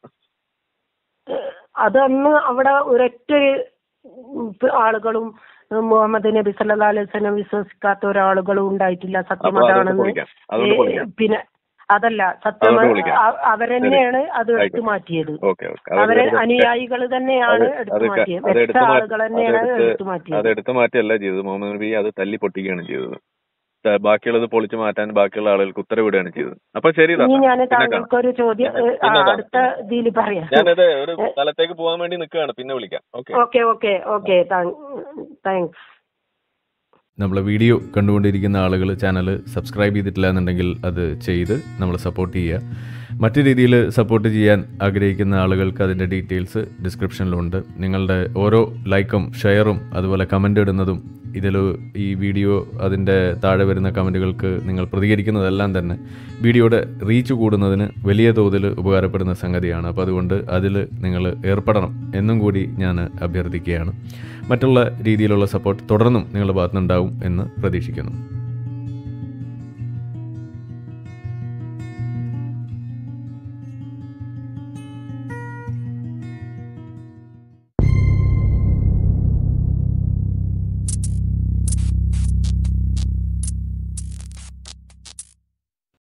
അതന്ന് അവിടെ ഒരൊറ്റ ഉം, ആളുകളും ഉം, മുഹമ്മദ് നബി സല്ലല്ലാഹു അലൈഹി വസല്ലം വിശ്വസിക്കാത്ത ഒരാളുകളും ഉണ്ടായിട്ടില്ല
അപ്പൊ അതൊക്കെ
സത്യമതാണെന്ന്
പൊളിക്കാം അതുകൊണ്ട്
ഏ,
പൊളിക്കാം
പിന്നെ അതല്ല സത്യം
അതുകൊണ്ട് പൊളിക്കാം.
അവരെന്നെയാണ് അത് എടുത്തു
ആയിക്കോട്ടെ.
മാറ്റിയത്
ഓക്കെ ഓക്കെ
അവരെ അനുയായികൾ തന്നെയാണ്
അത്
എടുത്തു
അത്
മാറ്റിയത്
അത്
വെച്ച
എടുത്ത് മാറ്റി-
ആളുകൾ തന്നെയാണ്
അതെടുത്ത്
എടുത്തു മാറ്റിയത്
അതെടുത്ത് മാറ്റിയല്ല ചെയ്തത് മുഹമ്മദ് നബി അത് തല്ലി പൊട്ടിക്കുകയാണ് ചെയ്തത് ത- ബാക്കിയുള്ളത് പൊളിച്ചു മാറ്റാൻ ബാക്കിയുള്ള ആളുകൾക്ക് ഉത്തരവിടുകയാണ് ചെയ്തത് അപ്പൊ ശരി
ഇനി
താത്ത.
ഞാൻ
പിന്നെ കാണാം.
താങ്കൾക്കൊരു ചോദ്യം ഏ, ആ,
പിന്നെ കാണാം.
അടുത്ത ഇതിൽ പറയാം
ഞാനത് ഒരു സ്ഥലത്തേക്ക് പോകാൻ വേണ്ടി നിൽക്കുകയാണ് പിന്നെ വിളിക്കാം okay
okay okay okay thanks
നമ്മളെ വീഡിയോ കണ്ടുകൊണ്ടിരിക്കുന്ന ആളുകൾ ചാനൽ സബ്സ്ക്രൈബ് ചെയ്തിട്ടില്ല എന്നുണ്ടെങ്കിൽ അത് ചെയ്ത് നമ്മളെ സപ്പോർട്ട് ചെയ്യുക മറ്റു രീതിയിൽ സപ്പോർട്ട് ചെയ്യാൻ ആഗ്രഹിക്കുന്ന ആളുകൾക്ക് അതിൻ്റെ ഡീറ്റെയിൽസ് ഡിസ്ക്രിപ്ഷനിലുണ്ട് നിങ്ങളുടെ ഓരോ ലൈക്കും ഷെയറും അതുപോലെ കമൻ്റ് ഇടുന്നതും ഇതിൽ ഈ വീഡിയോ അതിൻ്റെ താഴെ വരുന്ന കമൻറ്റുകൾക്ക് നിങ്ങൾ പ്രതികരിക്കുന്നതെല്ലാം തന്നെ വീഡിയോയുടെ റീച്ച് കൂടുന്നതിന് വലിയ തോതിൽ ഉപകാരപ്പെടുന്ന സംഗതിയാണ് അപ്പോൾ അതുകൊണ്ട് അതിൽ നിങ്ങൾ ഏർപ്പെടണം എന്നും കൂടി ഞാൻ അഭ്യർത്ഥിക്കുകയാണ് മറ്റുള്ള രീതിയിലുള്ള സപ്പോർട്ട് തുടർന്നും നിങ്ങളുടെ ഭാഗത്തുനിന്നുണ്ടാവും എന്ന് പ്രതീക്ഷിക്കുന്നു